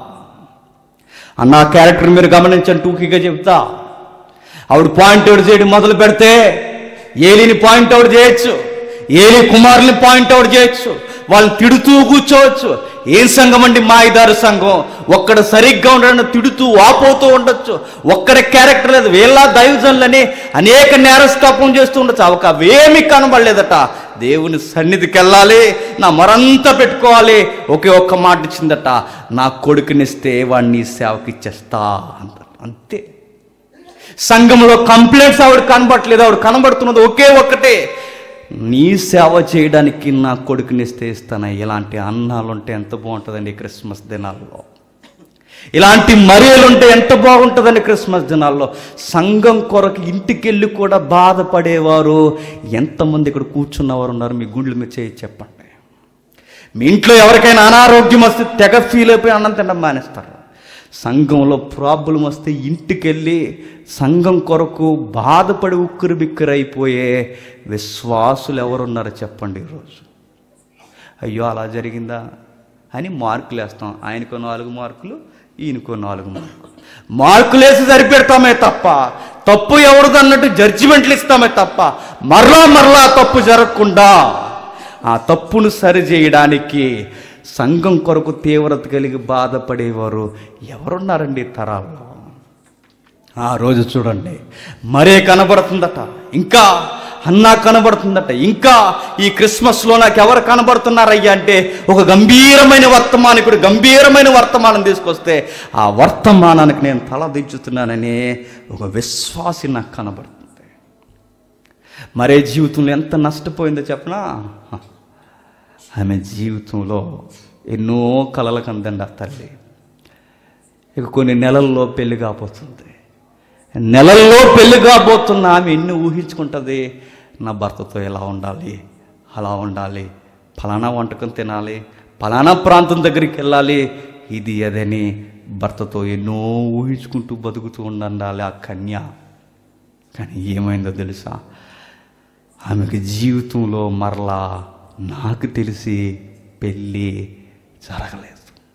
అన్న క్యారెక్టర్ మీరు గమనించండి టూకీగా చెప్తా ఆవిడ పాయింట్ అవుట్ చేయడం మొదలు పెడితే ఏలిని పాయింట్ అవుట్ చేయొచ్చు ఏలి కుమారుని పాయింట్ అవుట్ చేయొచ్చు వాళ్ళు తిడుతూ కూర్చోవచ్చు ఏం సంఘం అండి మాయిదారు సంఘం ఒక్కడ సరిగ్గా ఉండడం తిడుతూ వాపోతూ ఉండొచ్చు ఒక్కడ క్యారెక్టర్ లేదు వీళ్ళ దైవజనులని అనేక నేరస్థాపం చేస్తూ ఉండొచ్చు అవక అవేమి కనబడలేదట దేవుని సన్నిధికి వెళ్ళాలి నా మరంతా పెట్టుకోవాలి ఒకే ఒక్క మాట ఇచ్చిందట నా కొడుకునిస్తే వాడిని సేవకి ఇచ్చేస్తా అంత అంతే సంఘంలో కంప్లైంట్స్ ఆవిడ కనబడట్లేదు ఆవిడ కనబడుతున్నది ఒకే ఒక్కటే నీ సేవ చేయడానికి నా కొడుకునిస్తే ఇస్తాను ఇలాంటి అన్నాలు ఉంటే ఎంత బాగుంటుందండి ఈ క్రిస్మస్ దినాల్లో ఇలాంటి మరియలు ఉంటే ఎంత బాగుంటుందండి క్రిస్మస్ దినాల్లో సంఘం కొరకు ఇంటికెళ్ళి కూడా బాధపడేవారు ఎంతమంది ఇక్కడ కూర్చున్నవారు ఉన్నారు మీ గుండెల మీద చేయి చెప్పండి మీ ఇంట్లో ఎవరికైనా అనారోగ్యం వస్తే తెగ ఫీల్ అయిపోయి అన్నం తినడం మానేస్తారు సంఘంలో ప్రాబ్లం వస్తే ఇంటికెళ్ళి సంఘం కొరకు బాధపడి ఉక్కిరి బిక్కిరైపోయే విశ్వాసులు ఎవరున్నారో చెప్పండి ఈరోజు అయ్యో అలా జరిగిందా అని మార్కులు వేస్తాం ఆయనకో నాలుగు మార్కులు ఈయనకో నాలుగు మార్కులు మార్కులు వేసి సరిపెడతామే తప్ప తప్పు ఎవరిది అన్నట్టు జడ్జిమెంట్లు ఇస్తామే తప్ప మరలా మరలా తప్పు జరగకుండా ఆ తప్పును సరిచేయడానికి సంఘం కొరకు తీవ్రత కలిగి బాధపడేవారు ఎవరున్నారండి ఈ తరాల్లో ఆ రోజు చూడండి మరే కనబడుతుందట ఇంకా అన్నా కనబడుతుందట ఇంకా ఈ క్రిస్మస్లో నాకు ఎవరు కనబడుతున్నారయ్యా అంటే ఒక గంభీరమైన వర్తమానికుడు గంభీరమైన వర్తమానం తీసుకొస్తే ఆ వర్తమానానికి నేను తల దించుతున్నానని ఒక విశ్వాసి నాకు కనబడుతుంది మరే జీవితంలో ఎంత నష్టపోయిందో చెప్పనా ఆమె జీవితంలో ఎన్నో కలలు కందండి ఆ తల్లి ఇక కొన్ని నెలల్లో పెళ్లి కాబోతుంది నెలల్లో పెళ్లి కాబోతున్న ఆమె ఎన్ని ఊహించుకుంటుంది నా భర్తతో ఎలా ఉండాలి అలా ఉండాలి ఫలానా వంటకం తినాలి ఫలానా ప్రాంతం దగ్గరికి వెళ్ళాలి ఇది అదని భర్తతో ఎన్నో ఊహించుకుంటూ బతుకుతూ ఉండాలి ఆ కన్య కానీ ఏమైందో తెలుసా ఆమెకి జీవితంలో మరలా నాకు తెలిసి పెళ్ళి జరగలేదు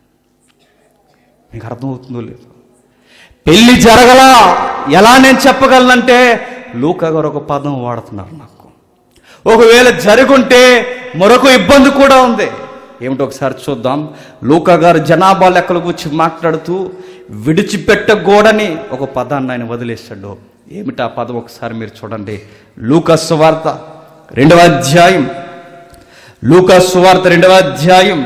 మీకు అర్థమవుతుందో లేదు పెళ్లి జరగలా ఎలా నేను చెప్పగలనంటే లూకా గారు ఒక పదం వాడుతున్నారు నాకు ఒకవేళ జరుగుంటే మరొక ఇబ్బంది కూడా ఉంది ఏమిటో ఒకసారి చూద్దాం లూకా గారు జనాభా లెక్కల గురించి మాట్లాడుతూ విడిచిపెట్టకూడని ఒక పదాన్ని ఆయన వదిలేశాడు ఏమిటి ఆ పదం ఒకసారి మీరు చూడండి లూకస్ వార్త రెండవ అధ్యాయం లూకస్ వార్త రెండవ అధ్యాయం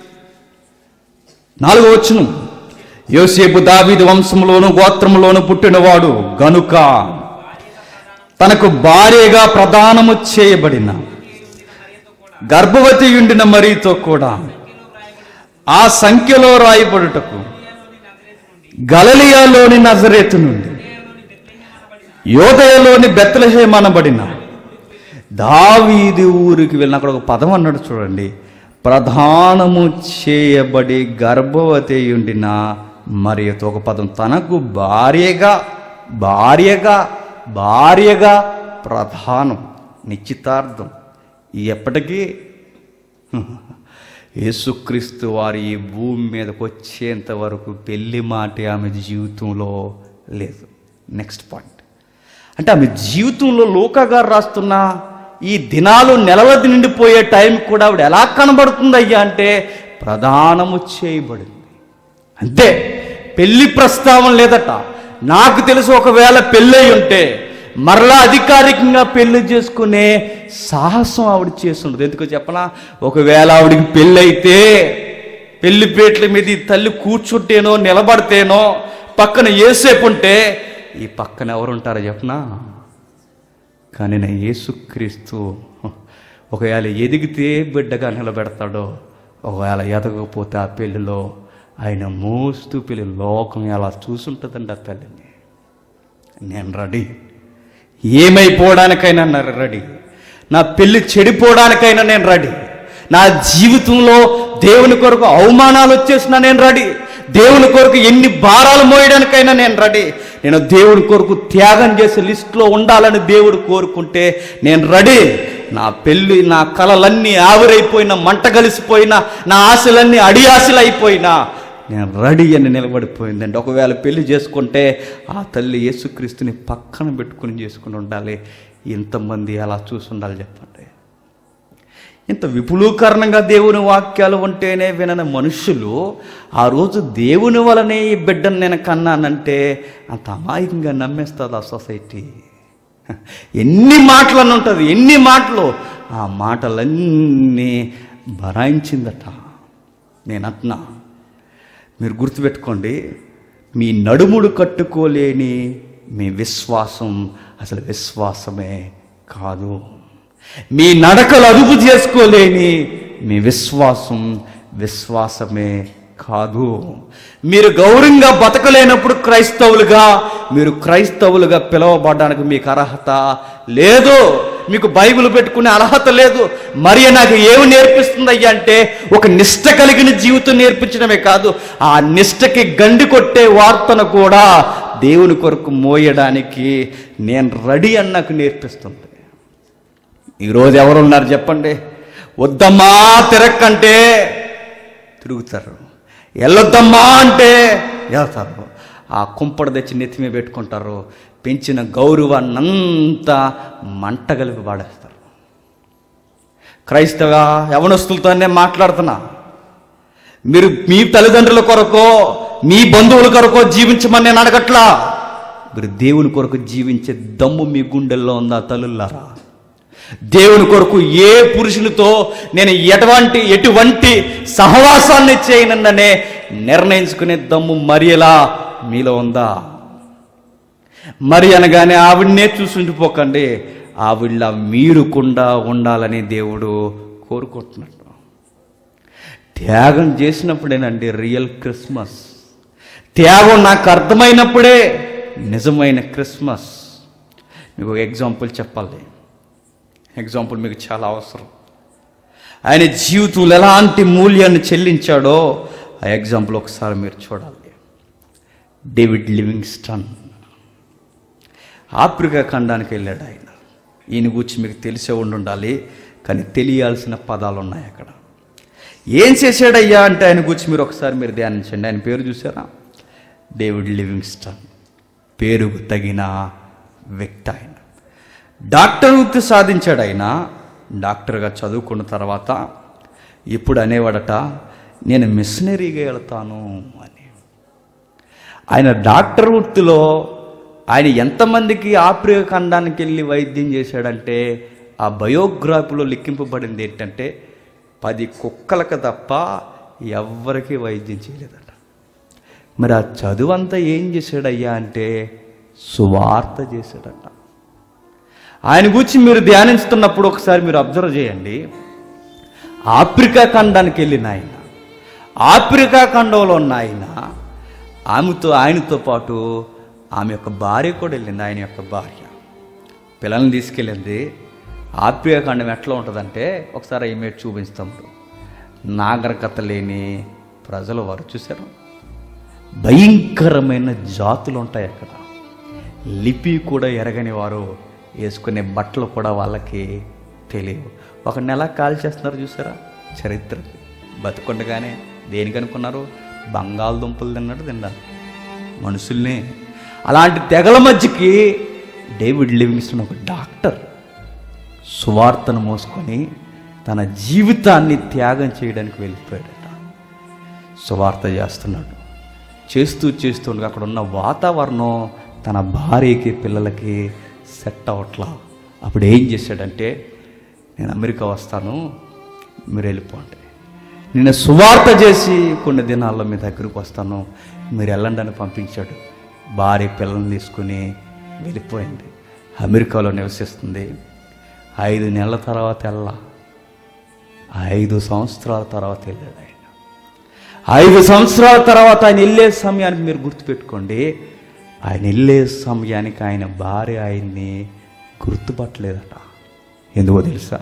నాలుగో వచ్చును యోసేపు దావీదు వంశంలోను గోత్రంలోను పుట్టినవాడు గనుక తనకు భార్యగా ప్రదానము చేయబడిన గర్భవతి ఉండిన మరీతో కూడా ఆ సంఖ్యలో రాయబడుటకు గలలియాలోని నజరేతు నుండి యోదయలోని బెత్తలహేమనబడిన దావీది ఊరికి వెళ్ళిన అక్కడ ఒక పదం అన్నాడు చూడండి ప్రధానము చేయబడి గర్భవతి ఉండిన మరియతో ఒక పదం తనకు భార్యగా భార్యగా భార్యగా ప్రధానం నిశ్చితార్థం ఎప్పటికీ యేసుక్రీస్తు వారి ఈ భూమి మీదకి వచ్చేంత వరకు పెళ్లి మాట ఆమె జీవితంలో లేదు నెక్స్ట్ పాయింట్ అంటే ఆమె జీవితంలో లోకా గారు రాస్తున్న ఈ దినాలు నెలవది నిండిపోయే టైం కూడా ఆవిడ ఎలా కనబడుతుంది అయ్యా అంటే ప్రధానము చేయబడింది అంతే పెళ్లి ప్రస్తావన లేదట నాకు తెలుసు ఒకవేళ పెళ్ళై ఉంటే మరలా అధికారికంగా పెళ్లి చేసుకునే సాహసం ఆవిడ చేస్తుండదు ఎందుకో చెప్పనా ఒకవేళ ఆవిడికి పెళ్ళైతే పెళ్లి పేట్ల మీద ఈ తల్లి కూర్చుంటేనో నిలబడితేనో పక్కన ఏసేపు ఉంటే ఈ పక్కన ఎవరుంటారో చెప్పనా కానీ నా యేసుక్రీస్తు ఒకవేళ ఎదిగితే బిడ్డగా నిలబెడతాడో ఒకవేళ ఎదగకపోతే ఆ పెళ్లిలో ఆయన మోస్తూ పెళ్లి లోకం ఎలా చూసుంటుందండి ఆ తల్లిని నేను రెడీ ఏమైపోవడానికైనా నేను రెడీ నా పెళ్లి చెడిపోవడానికైనా నేను రెడీ నా జీవితంలో దేవుని కొరకు అవమానాలు వచ్చేసినా నేను రెడీ దేవుని కొరకు ఎన్ని భారాలు మోయడానికైనా నేను రెడీ నేను దేవుడి కొరకు త్యాగం చేసే లిస్టులో ఉండాలని దేవుడు కోరుకుంటే నేను రెడీ నా పెళ్ళి నా కలలన్నీ ఆవిరైపోయినా మంట కలిసిపోయినా నా ఆశలన్నీ అడి ఆశలు అయిపోయినా నేను రెడీ అని నిలబడిపోయిందండి ఒకవేళ పెళ్లి చేసుకుంటే ఆ తల్లి యేసుక్రీస్తుని పక్కన పెట్టుకుని చేసుకుని ఉండాలి ఇంతమంది అలా చూసి ఉండాలి చెప్పండి ఇంత విపులీకరణంగా దేవుని వాక్యాలు ఉంటేనే వినని మనుషులు ఆ రోజు దేవుని వలనే ఈ బిడ్డను నేను కన్నానంటే అంత అమాయకంగా నమ్మేస్తుంది ఆ సొసైటీ ఎన్ని మాటలు అని ఉంటుంది ఎన్ని మాటలు ఆ మాటలన్నీ భరాయించిందట నేను అంటున్నా మీరు గుర్తుపెట్టుకోండి మీ నడుముడు కట్టుకోలేని మీ విశ్వాసం అసలు విశ్వాసమే కాదు మీ నడకలు అదుపు చేసుకోలేని మీ విశ్వాసం విశ్వాసమే కాదు మీరు గౌరవంగా బతకలేనప్పుడు క్రైస్తవులుగా మీరు క్రైస్తవులుగా పిలువబడడానికి మీకు అర్హత లేదు మీకు బైబిల్ పెట్టుకునే అర్హత లేదు మరి నాకు ఏమి నేర్పిస్తుంది అయ్యా అంటే ఒక నిష్ట కలిగిన జీవితం నేర్పించడమే కాదు ఆ నిష్టకి గండి కొట్టే వార్తను కూడా దేవుని కొరకు మోయడానికి నేను రెడీ అని నాకు నేర్పిస్తుంది ఈరోజు ఎవరున్నారు చెప్పండి వద్దమ్మా తిరక్కంటే తిరుగుతారు వెళ్ళొద్దమ్మా అంటే వెళ్తారు ఆ కుంపడ తెచ్చి నెత్తి మీద పెట్టుకుంటారు పెంచిన గౌరవాన్నంతా మంట కలిపి పాడేస్తారు క్రైస్తవ యవనస్తులతోనే మాట్లాడుతున్నా మీరు మీ తల్లిదండ్రుల కొరకో మీ బంధువుల కొరకో జీవించమని నేను అడగట్లా మీరు దేవుని కొరకు జీవించే దమ్ము మీ గుండెల్లో ఉందా తల్లులారా దేవుని కొరకు ఏ పురుషునితో నేను ఎటువంటి ఎటువంటి సహవాసాన్ని చేయనన్ననే నిర్ణయించుకునే దమ్ము మరియలా మీలో ఉందా మరి అనగానే ఆవిడనే చూసుండిపోకండి ఆవిడ మీరుకుండా ఉండాలని దేవుడు కోరుకుంటున్నాడు త్యాగం చేసినప్పుడేనండి రియల్ క్రిస్మస్ త్యాగం నాకు అర్థమైనప్పుడే నిజమైన క్రిస్మస్ మీకు ఒక ఎగ్జాంపుల్ చెప్పాలి ఎగ్జాంపుల్ మీకు చాలా అవసరం ఆయన జీవితంలో ఎలాంటి మూల్యాన్ని చెల్లించాడో ఆ ఎగ్జాంపుల్ ఒకసారి మీరు చూడాలి డేవిడ్ లివింగ్స్టన్ ఆఫ్రికా ఖండానికి వెళ్ళాడు ఆయన ఈయన గురించి మీకు తెలిసే ఉండి ఉండాలి కానీ తెలియాల్సిన పదాలు ఉన్నాయి అక్కడ ఏం చేశాడయ్యా అంటే ఆయన గురించి మీరు ఒకసారి మీరు ధ్యానించండి ఆయన పేరు చూసారా డేవిడ్ లివింగ్స్టన్ పేరుకు తగిన వ్యక్తి ఆయన డాక్టర్ వృత్తి సాధించాడు ఆయన డాక్టర్గా చదువుకున్న తర్వాత ఇప్పుడు అనేవాడట నేను మిషనరీగా వెళ్తాను అని ఆయన డాక్టర్ వృత్తిలో ఆయన ఎంతమందికి ఆఫ్రికా ఖండానికి వెళ్ళి వైద్యం చేశాడంటే ఆ బయోగ్రాఫీలో లిఖింపబడింది ఏంటంటే పది కుక్కలకు తప్ప ఎవ్వరికీ వైద్యం చేయలేదట మరి ఆ చదువు అంతా ఏం చేశాడయ్యా అంటే సువార్త చేశాడట ఆయన గురించి మీరు ధ్యానిస్తున్నప్పుడు ఒకసారి మీరు అబ్జర్వ్ చేయండి ఆఫ్రికా ఖండానికి వెళ్ళిన ఆయన ఆఫ్రికా ఖండంలో ఉన్న ఆయన ఆమెతో ఆయనతో పాటు ఆమె యొక్క భార్య కూడా వెళ్ళింది ఆయన యొక్క భార్య పిల్లల్ని తీసుకెళ్ళింది ఆఫ్రికా ఖండం ఎట్లా ఉంటుందంటే ఒకసారి ఇమేజ్ చూపిస్తాం నాగరికత లేని ప్రజలు వారు చూశారు భయంకరమైన జాతులు ఉంటాయి అక్కడ లిపి కూడా ఎరగని వారు వేసుకునే బట్టలు కూడా వాళ్ళకి తెలియవు ఒక నెల కాల్ చేస్తున్నారు చూసారా చరిత్రకి బతుకుండగానే దేనికి అనుకున్నారు బంగాళదుంపలు తిన్నట్టు తిన్నారు మనుషుల్ని అలాంటి తెగల మధ్యకి డేవిడ్ లివింగ్స్టన్ ఒక డాక్టర్ సువార్తను మోసుకొని తన జీవితాన్ని త్యాగం చేయడానికి వెళ్ళిపోయాడట సువార్త చేస్తున్నాడు చేస్తూ చేస్తూ ఉండగా అక్కడ ఉన్న వాతావరణం తన భార్యకి పిల్లలకి సెట్ అవట్లా అప్పుడు ఏం చేశాడంటే నేను అమెరికా వస్తాను మీరు వెళ్ళిపోండి నేను సువార్త చేసి కొన్ని దినాల్లో మీ దగ్గరికి వస్తాను మీరు వెళ్ళండి అని పంపించాడు భార్య పిల్లల్ని తీసుకుని వెళ్ళిపోయింది అమెరికాలో నివసిస్తుంది ఐదు నెలల తర్వాత వెళ్ళా ఐదు సంవత్సరాల తర్వాత వెళ్ళాడు ఆయన ఐదు సంవత్సరాల తర్వాత ఆయన వెళ్ళే సమయానికి మీరు గుర్తుపెట్టుకోండి ఆయన వెళ్ళే సమయానికి ఆయన భార్య ఆయన్ని గుర్తుపట్టలేదట ఎందుకో తెలుసా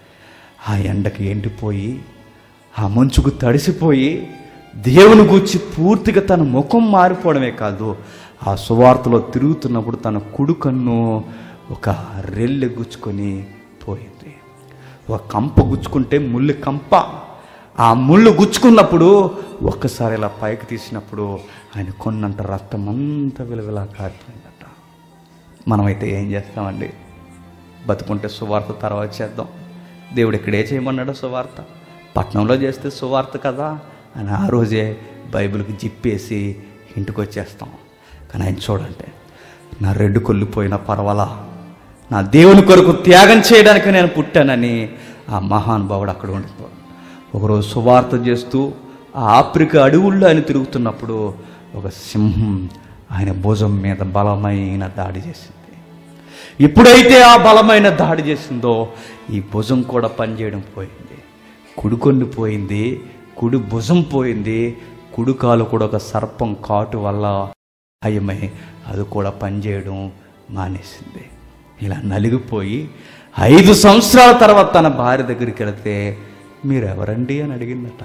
ఆ ఎండకి ఎండిపోయి ఆ మంచుకు తడిసిపోయి దేవుని గూర్చి పూర్తిగా తన ముఖం మారిపోవడమే కాదు ఆ సువార్తలో తిరుగుతున్నప్పుడు తన కుడి కన్ను ఒక రెల్లె గుచ్చుకొని పోయింది ఒక కంప గుచ్చుకుంటే ముళ్ళు కంప ఆ ముళ్ళు గుచ్చుకున్నప్పుడు ఒక్కసారి ఇలా పైకి తీసినప్పుడు ఆయన కొన్నంత రక్తం అంతా విలువలా కారిపోయిందట మనమైతే ఏం చేస్తామండి బతుకుంటే సువార్త తర్వాత చేద్దాం దేవుడు ఇక్కడే చేయమన్నాడు సువార్త పట్నంలో చేస్తే సువార్త కదా అని ఆ రోజే బైబిల్కి జిప్పేసి ఇంటికి వచ్చేస్తాం కానీ ఆయన చూడండి నా రెడ్డు కొల్లిపోయిన పర్వాలా నా దేవుని కొరకు త్యాగం చేయడానికి నేను పుట్టానని ఆ మహానుభావుడు అక్కడ ఉండిపోయాడు ఒకరోజు సువార్త చేస్తూ ఆ ఆఫ్రికా అడవుల్లో ఆయన తిరుగుతున్నప్పుడు ఒక సింహం ఆయన భుజం మీద బలమైన దాడి చేసింది ఎప్పుడైతే ఆ బలమైన దాడి చేసిందో ఈ భుజం కూడా పనిచేయడం పోయింది కుడికొండి పోయింది కుడి భుజం పోయింది కుడి కాలు కూడా ఒక సర్పం కాటు వల్ల అయ్యమై అది కూడా పనిచేయడం మానేసింది ఇలా నలిగిపోయి ఐదు సంవత్సరాల తర్వాత తన భార్య దగ్గరికి వెళితే మీరెవరండి అని అడిగిందట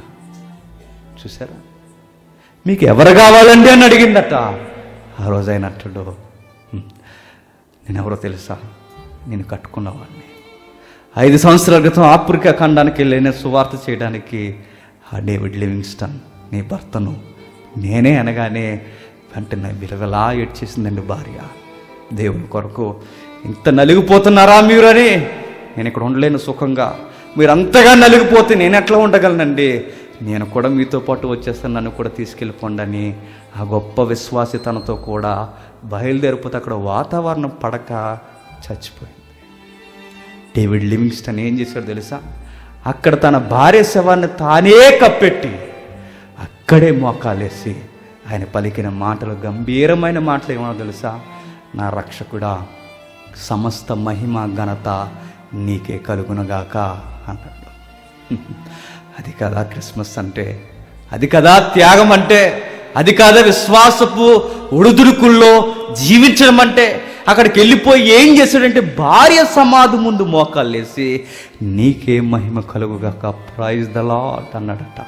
చూసారా మీకు ఎవరు కావాలండి అని అడిగిందట ఆ రోజు ఆయన అంటాడు "హ్మ్, నేను ఎవరో తెలుసా నేను కట్టుకున్నవాడిని ఐదు సంవత్సరాల క్రితం ఆఫ్రికా ఖండానికి వెళ్ళిన సువార్త చేయడానికి ఆ డేవిడ్ లివింగ్స్టన్ నీ భర్తను నేనే అనగానే వెంటనే విలవలా ఏడ్చేసిందండి భార్య దేవుని కొరకు ఇంత నలిగిపోతున్నారా మీరు అని నేను ఇక్కడ ఉండలేను సుఖంగా మీరు అంతగా నలిగిపోతే నేను ఎట్లా ఉండగలనండి నేను కూడా మీతో పాటు వచ్చేస్తాను నన్ను కూడా తీసుకెళ్ళిపోండి అని ఆ గొప్ప విశ్వాసి తనతో కూడా బయలుదేరిపోతే అక్కడ వాతావరణం పడక చచ్చిపోయింది డేవిడ్ లివింగ్స్టన్ ఏం చేశాడు తెలుసా అక్కడ తన భార్య శవాన్ని తానే కప్పెట్టి అక్కడే మోకాలేసి ఆయన పలికిన మాటలు గంభీరమైన మాటలు ఏమో తెలుసా నా రక్షకుడా సమస్త మహిమ ఘనత నీకే కలుగునగాక అన్నాడు అది కదా క్రిస్మస్ అంటే అది కదా త్యాగం అంటే అది కదా విశ్వాసపు ఉడుదుడుకుల్లో జీవించడం అంటే అక్కడికి వెళ్ళిపోయి ఏం చేశాడంటే భార్య సమాధి ముందు మోకాళ్ళేసి నీకే మహిమ కలుగుగాక ప్రైజ్ ద లాట్ అన్నాడట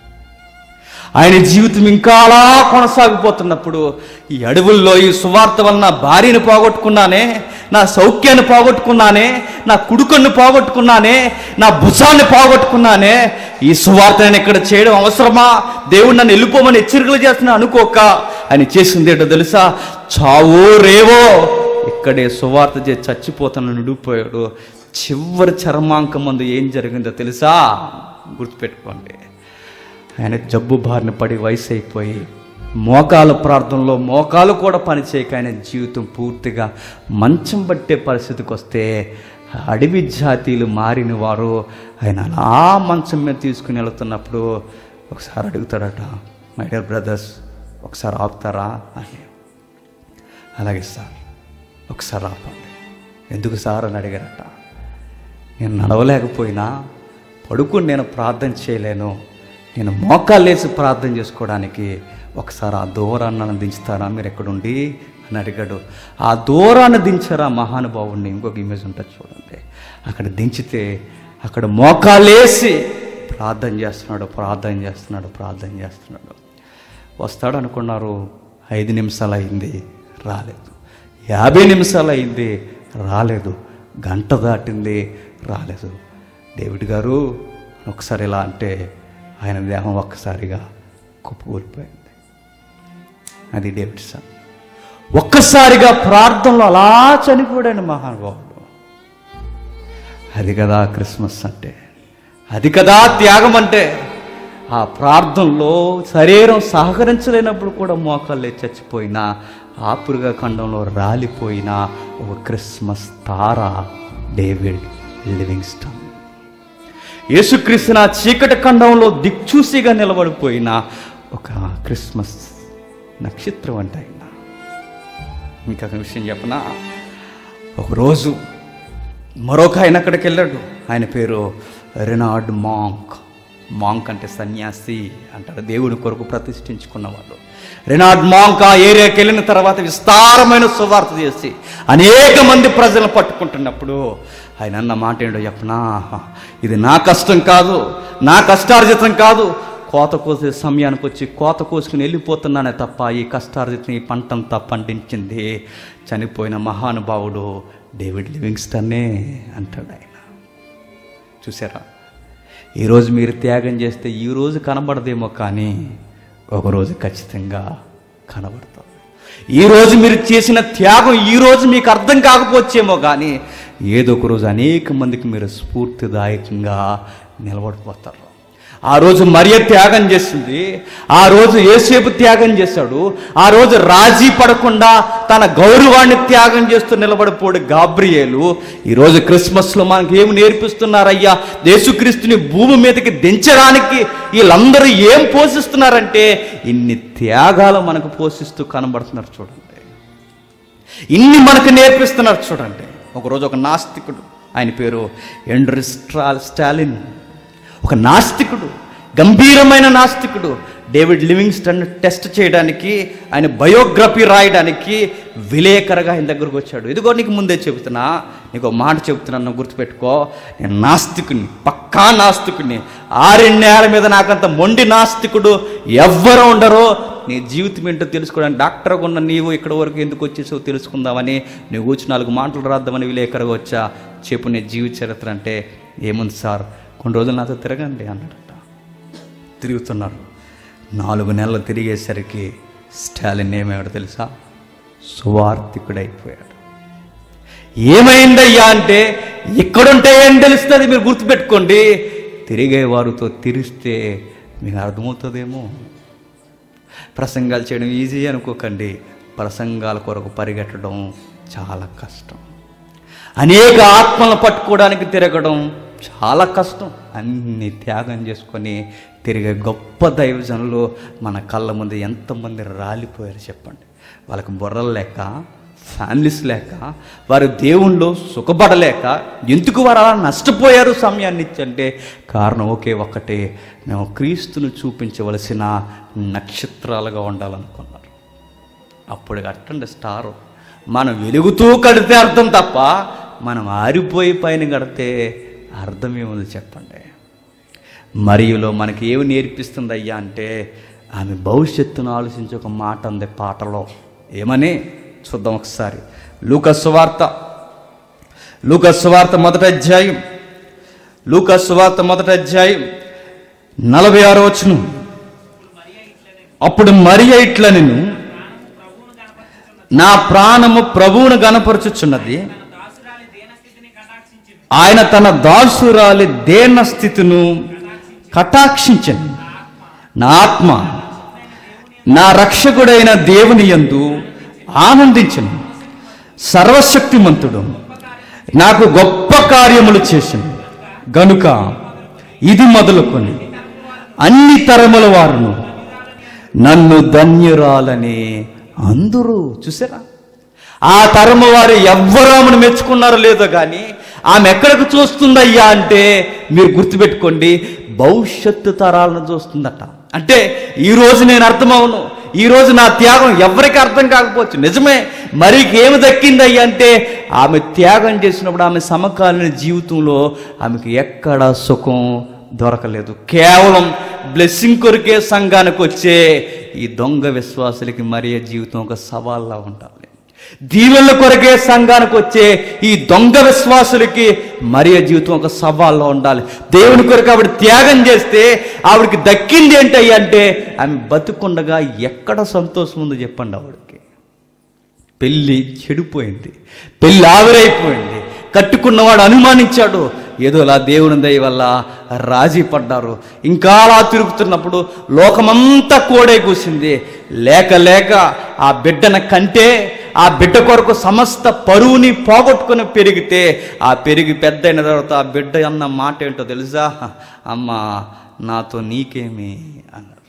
ఆయన జీవితం ఇంకా అలా కొనసాగిపోతున్నప్పుడు ఈ అడవుల్లో ఈ సువార్త వలన నా భార్యను పోగొట్టుకున్నానే నా సౌఖ్యాన్ని పోగొట్టుకున్నానే నా కుడుకన్ను పోగొట్టుకున్నానే నా భుజాన్ని పోగొట్టుకున్నానే ఈ సువార్త నేను ఇక్కడ చేయడం అవసరమా దేవుడు నన్ను వెళ్ళిపోమని హెచ్చరికలు చేస్తున్నా అనుకోక ఆయన చేసింది ఏంటో తెలుసా చావో రేవో ఇక్కడే సువార్త చేసి చచ్చిపోతాను నిడిపోయాడు చివరి చర్మాంకం మందు ఏం జరిగిందో తెలుసా గుర్తుపెట్టుకోండి ఆయన జబ్బు బారిన పడి వయసు అయిపోయి మోకాల ప్రార్థనలో మోకాలు కూడా పనిచేయక ఆయన జీవితం పూర్తిగా మంచం పట్టే పరిస్థితికి వస్తే అడవి జాతీయులు మారిన వారు ఆయన అలా మంచం మీద తీసుకుని వెళుతున్నప్పుడు ఒకసారి అడుగుతాడట మై డియర్ బ్రదర్స్ ఒకసారి ఆపుతారా అని అలాగే సార్ ఒకసారి ఆపండి ఎందుకు సార్ అని అడిగారట నేను నడవలేకపోయినా పడుకుని నేను ప్రార్థన చేయలేను నేను మోకాలు లేచి ప్రార్థన చేసుకోవడానికి ఒకసారి ఆ దూరాన్ని నన్ను దించుతారా మీరు ఎక్కడుండి అని అడిగాడు ఆ దూరాన్ని దించారా మహానుభావుడిని ఇంకొక ఇమేజ్ ఉంటుంది చూడండి అక్కడ దించితే అక్కడ మోకాలేసి ప్రార్థన చేస్తున్నాడు ప్రార్థన చేస్తున్నాడు ప్రార్థన చేస్తున్నాడు వస్తాడు అనుకున్నారు ఐదు నిమిషాలు అయింది రాలేదు యాభై నిమిషాలు అయింది రాలేదు గంట దాటింది రాలేదు డేవిడ్ గారు ఒకసారి ఇలా అంటే ఆయన దేహం ఒక్కసారిగా కుప్పకూలిపోయింది అది డేవిడ్ సన్ ఒక్కసారిగా ప్రార్థనలో అలా చనిపోయాడు మహానుభావుడు అది కదా క్రిస్మస్ అంటే అది కదా త్యాగం అంటే ఆ ప్రార్థనలో శరీరం సహకరించలేనప్పుడు కూడా మోకాళ్ళే చచ్చిపోయిన ఆపురుగా ఖండంలో రాలిపోయిన ఒక క్రిస్మస్ తార డేవిడ్ లివింగ్స్టన్ యేసుక్రీస్తు ఆ చీకటి ఖండంలో దిక్చూసిగా నిలబడిపోయిన ఒక క్రిస్మస్ నక్షత్రం అంటే ఆయన ఇంకా ఒక విషయం చెప్పనా ఒకరోజు మరొక ఆయన అక్కడికి వెళ్ళాడు ఆయన పేరు రెనార్డ్ మాంక్ మాంక్ అంటే సన్యాసి అంటారు దేవుడి కొరకు ప్రతిష్ఠించుకున్నవాడు రెనార్డ్ మాంక్ ఆ ఏరియాకి వెళ్ళిన తర్వాత విస్తారమైన సువార్త చేసి అనేక మంది ప్రజలను పట్టుకుంటున్నప్పుడు ఆయన అన్న మాట ఏంటో చెప్పనా ఇది నా కష్టం కాదు నా కష్టార్జితం కాదు కోత కోసే సమయానికి వచ్చి కోత కోసుకుని వెళ్ళిపోతున్నానే తప్ప ఈ కష్టార్జితం ఈ పంటంతా పండించింది చనిపోయిన మహానుభావుడు డేవిడ్ లివింగ్స్టన్నే అంటాడు ఆయన చూసారా ఈరోజు మీరు త్యాగం చేస్తే ఈ రోజు కనబడదేమో కానీ ఒకరోజు ఖచ్చితంగా కనబడతాం ఈరోజు మీరు చేసిన త్యాగం ఈ రోజు మీకు అర్థం కాకపోవచ్చేమో కానీ ఏదో ఒక రోజు అనేక మందికి మీరు స్ఫూర్తిదాయకంగా నిలబడిపోతారు ఆ రోజు మరియ త్యాగం చేసింది ఆ రోజు ఏసేపు త్యాగం చేశాడు ఆ రోజు రాజీ పడకుండా తన గౌరవాన్ని త్యాగం చేస్తూ నిలబడిపోడు గాబ్రియేలు ఈరోజు క్రిస్మస్లో మనకి ఏమి నేర్పిస్తున్నారయ్యా యేసుక్రీస్తుని భూమి మీదకి దించడానికి వీళ్ళందరూ ఏం పోషిస్తున్నారంటే ఇన్ని త్యాగాలు మనకు పోషిస్తూ కనబడుతున్నారు చూడండి ఇన్ని మనకు నేర్పిస్తున్నారు చూడండి ఒకరోజు ఒక నాస్తికుడు ఆయన పేరు ఎండ్రి స్ట్రా స్టాలిన్ ఒక నాస్తికుడు గంభీరమైన నాస్తికుడు డేవిడ్ లివింగ్స్టన్ టెస్ట్ చేయడానికి ఆయన బయోగ్రఫీ రాయడానికి విలేకరగా ఆయన దగ్గరకు వచ్చాడు ఇదిగో నీకు ముందే చెబుతున్నా నీకు ఒక మాట చెబుతున్నాను నువ్వు గుర్తుపెట్టుకో నేను నాస్తికుని పక్కా నాస్తికుని ఆరెన్నేళ్ల మీద నాకంత మొండి నాస్తికుడు ఎవ్వరు ఉండరో నీ జీవితం ఏంటో తెలుసుకోవడానికి డాక్టర్గా ఉన్న నీవు ఇక్కడ వరకు ఎందుకు వచ్చేసావు తెలుసుకుందామని నువ్వు కూర్చు నాలుగు మాటలు రాద్దామని విలేకరగా వచ్చా చెప్పు నీ జీవిత చరిత్ర అంటే ఏముంది సార్ కొన్ని రోజులు నాతో తిరగండి అన్నాడట తిరుగుతున్నారు నాలుగు నెలలు తిరిగేసరికి స్టాలిన్ ఏమయ్యాడు తెలుసా సువార్థికుడైపోయాడు ఏమైందయ్యా అంటే ఇక్కడుంటే ఏం తెలుస్తుంది మీరు గుర్తుపెట్టుకోండి తిరిగే వారితో తిరిస్తే మీకు అర్థమవుతుందేమో ప్రసంగాలు చేయడం ఈజీ అనుకోకండి ప్రసంగాల కొరకు పరిగెట్టడం చాలా కష్టం అనేక ఆత్మలను పట్టుకోవడానికి తిరగడం చాలా కష్టం అన్ని త్యాగం చేసుకొని తిరిగే గొప్ప దైవజనులు మన కళ్ళ ముందు ఎంతమంది రాలిపోయారు చెప్పండి వాళ్ళకి బుర్రలు లేక ఫ్యామిలీస్ లేక వారు దేవుళ్ళు సుఖపడలేక ఎందుకు వారు అలా నష్టపోయారు సమయాన్ని ఇచ్చంటే కారణం ఒకే ఒక్కటే మేము క్రీస్తును చూపించవలసిన నక్షత్రాలుగా ఉండాలనుకున్నారు అప్పుడు కట్టండి స్టారు మనం వెలుగుతూ కడితే అర్థం తప్ప మనం ఆరిపోయి పైన కడితే అర్థం ఏముంది చెప్పండి మరియులో మనకి ఏమి నేర్పిస్తుంది అయ్యా అంటే ఆమె భవిష్యత్తును ఆలోచించి ఒక మాట ఉంది పాటలో ఏమని చూద్దాం ఒకసారి లూకస్ వార్త లూకస్ వార్త మొదటి అధ్యాయం లూకస్ వార్త మొదటి అధ్యాయం నలభై ఆరో వచనం అప్పుడు మరియ ఇట్ల నేను నా ప్రాణము ప్రభువును గనపరుచుచున్నది ఆయన తన దాసురాలి దేన స్థితిను కటాక్షించను నా ఆత్మ నా రక్షకుడైన దేవుని యందు ఆనందించను సర్వశక్తిమంతుడు నాకు గొప్ప కార్యములు చేసను గనుక ఇది మొదలుకొని అన్ని తరముల వారును నన్ను ధన్యురాలని అందరూ చూసారా ఆ తరము వారు ఎవ్వరూ ఆమెను మెచ్చుకున్నారో లేదో కానీ ఆమె ఎక్కడికి చూస్తుందయ్యా అంటే మీరు గుర్తుపెట్టుకోండి భవిష్యత్తు తరాలను చూస్తుందట అంటే ఈ రోజు నేను అర్థమవును ఈ రోజు నా త్యాగం ఎవరికి అర్థం కాకపోవచ్చు నిజమే మరికి ఏమి దక్కిందయ్యా అంటే ఆమె త్యాగం చేసినప్పుడు ఆమె సమకాలీన జీవితంలో ఆమెకు ఎక్కడ సుఖం దొరకలేదు కేవలం బ్లెస్సింగ్ కొరికే సంఘానికి వచ్చే ఈ దొంగ విశ్వాసులకి మరియ జీవితం ఒక సవాల్లా ఉండాలి దీవెనల కొరకే సంఘానికి వచ్చే ఈ దొంగ విశ్వాసులకి మరియ జీవితం ఒక సవాల్లో ఉండాలి దేవుని కొరకు ఆవిడ త్యాగం చేస్తే ఆవిడకి దక్కింది ఏంటి అంటే ఆమె బతుకుండగా ఎక్కడ సంతోషం ఉందో చెప్పండి ఆవిడకి పెళ్ళి చెడిపోయింది పెళ్ళి ఆవిరైపోయింది కట్టుకున్నవాడు అనుమానించాడు ఏదో ఇలా దేవుని దయ వల్ల రాజీ పడ్డారు ఇంకా అలా తిరుగుతున్నప్పుడు లోకమంతా కోడే కూసింది లేక లేక ఆ బిడ్డన కంటే ఆ బిడ్డ కొరకు సమస్త పరువుని పోగొట్టుకుని పెరిగితే ఆ పెరిగి పెద్ద అయిన తర్వాత ఆ బిడ్డ అన్న మాట ఏంటో తెలుసా అమ్మా నాతో నీకేమి అన్నాడు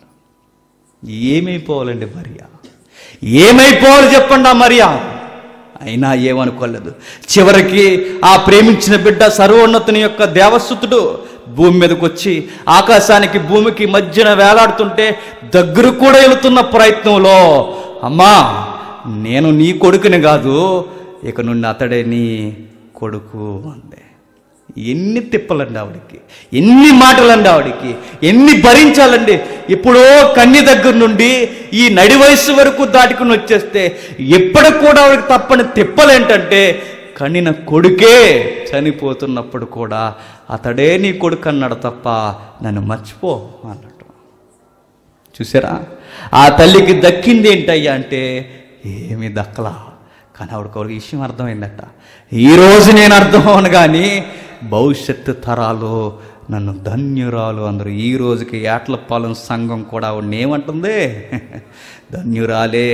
ఏమైపోవాలండి మరియా ఏమైపోవాలి చెప్పండి ఆ మరియా అయినా ఏమనుకోలేదు చివరికి ఆ ప్రేమించిన బిడ్డ సర్వోన్నతుని యొక్క దేవసుతుడు భూమి మీదకి వచ్చి ఆకాశానికి భూమికి మధ్యన వేలాడుతుంటే దగ్గర కూడా వెళుతున్న ప్రయత్నంలో అమ్మా నేను నీ కొడుకుని కాదు ఇక నుండి అతడే నీ కొడుకు అందే ఎన్ని తిప్పలండి ఆవిడకి ఎన్ని మాటలండి ఆవిడకి ఎన్ని భరించాలండి ఇప్పుడో కన్ని దగ్గర నుండి ఈ నడి వయసు వరకు దాటుకుని వచ్చేస్తే ఎప్పటికి కూడా ఆవిడకి తప్పని తిప్పలేంటంటే కనిన కొడుకే చనిపోతున్నప్పుడు కూడా అతడే నీ కొడుకు అన్నాడు తప్ప నన్ను మర్చిపో అన్నట్టు చూసారా ఆ తల్లికి దక్కింది ఏంటయ్యా అంటే ఏమీ దక్కలా కానీ ఆవిడకి ఒక విషయం అర్థమైందట ఈరోజు నేను అర్థం అవును కానీ భవిష్యత్తు తరాలు నన్ను ధన్యురాలు అందరూ ఈ రోజుకి ఏట్లపాలెం సంఘం కూడా ఆవిడని ఏమంటుంది ధన్యురాలే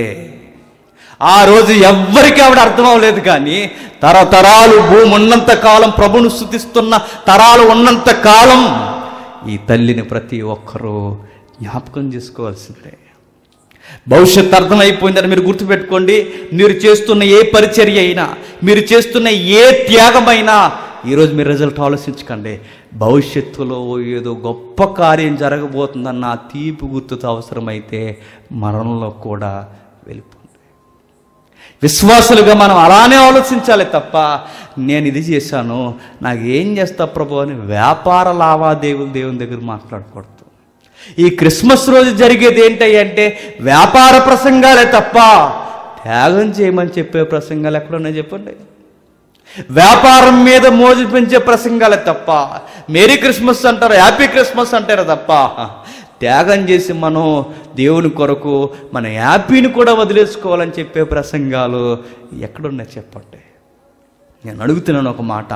ఆ రోజు ఎవ్వరికి ఆవిడ అర్థం అవ్వలేదు కానీ తరతరాలు భూమి ఉన్నంత కాలం ప్రభును స్థుతిస్తున్న తరాలు ఉన్నంత కాలం ఈ తల్లిని ప్రతి ఒక్కరూ జ్ఞాపకం చేసుకోవాల్సిందే భవిష్యత్తు అర్థమైపోయిందని మీరు గుర్తుపెట్టుకోండి మీరు చేస్తున్న ఏ పరిచర్య అయినా మీరు చేస్తున్న ఏ త్యాగమైనా ఈరోజు మీరు రిజల్ట్ ఆలోచించకండి భవిష్యత్తులో ఏదో గొప్ప కార్యం జరగబోతుందన్న ఆ తీపి గుర్తుతో అవసరమైతే మరణంలో కూడా వెళ్ళిపోతుంది విశ్వాసులుగా మనం అలానే ఆలోచించాలి తప్ప నేను ఇది చేశాను నాకు ఏం చేస్తా ప్రభు అని వ్యాపార లావాదేవీలు దేవుని దగ్గర మాట్లాడకూడదు ఈ క్రిస్మస్ రోజు జరిగేది ఏంటంటే వ్యాపార ప్రసంగాలే తప్ప త్యాగం చేయమని చెప్పే ప్రసంగాలు ఎక్కడున్నాయి చెప్పండి వ్యాపారం మీద మోజు పెంచే ప్రసంగాలే తప్ప మేరీ క్రిస్మస్ అంటారు హ్యాపీ క్రిస్మస్ అంటారు తప్ప త్యాగం చేసి మనం దేవుని కొరకు మన హ్యాపీని కూడా వదిలేసుకోవాలని చెప్పే ప్రసంగాలు ఎక్కడున్నాయి చెప్పండి నేను అడుగుతున్నాను ఒక మాట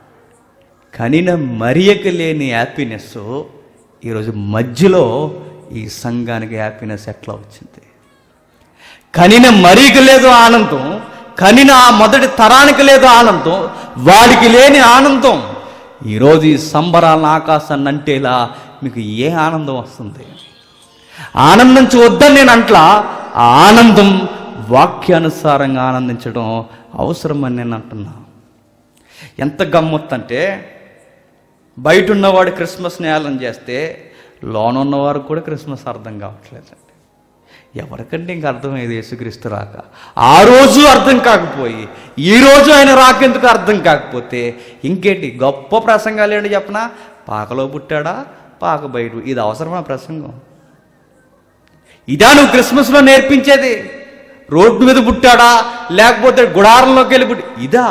కనిన మరియక లేని హ్యాపీనెస్ ఈరోజు మధ్యలో ఈ సంఘానికి హ్యాపీనెస్ ఎట్లా వచ్చింది కనిన మరీకి లేదు ఆనందం కనిన ఆ మొదటి తరానికి లేదు ఆనందం వాడికి లేని ఆనందం ఈరోజు ఈ సంబరాలను ఆకాశాన్ని అంటేలా మీకు ఏ ఆనందం వస్తుంది ఆనందం చూద్దని నేను అంట్లా ఆ ఆనందం వాక్యానుసారంగా ఆనందించడం అవసరమని నేను అంటున్నా ఎంత గమ్మొత్తంటే బయట ఉన్నవాడు క్రిస్మస్ నేలం చేస్తే లోన ఉన్నవారు కూడా క్రిస్మస్ అర్థం కావట్లేదండి ఎవరికంటే ఇంక అర్థమయ్యేది యేసుక్రీస్తు రాక ఆ రోజు అర్థం కాకపోయి ఈ రోజు ఆయన రాకెందుకు అర్థం కాకపోతే ఇంకేంటి గొప్ప ప్రసంగాలు ఏంటి చెప్పనా పాకలో పుట్టాడా పాక బయట ఇది అవసరమా ప్రసంగం ఇదా నువ్వు క్రిస్మస్లో నేర్పించేది రోడ్డు మీద పుట్టాడా లేకపోతే గుడారంలోకి వెళ్ళి పుట్టి ఇదా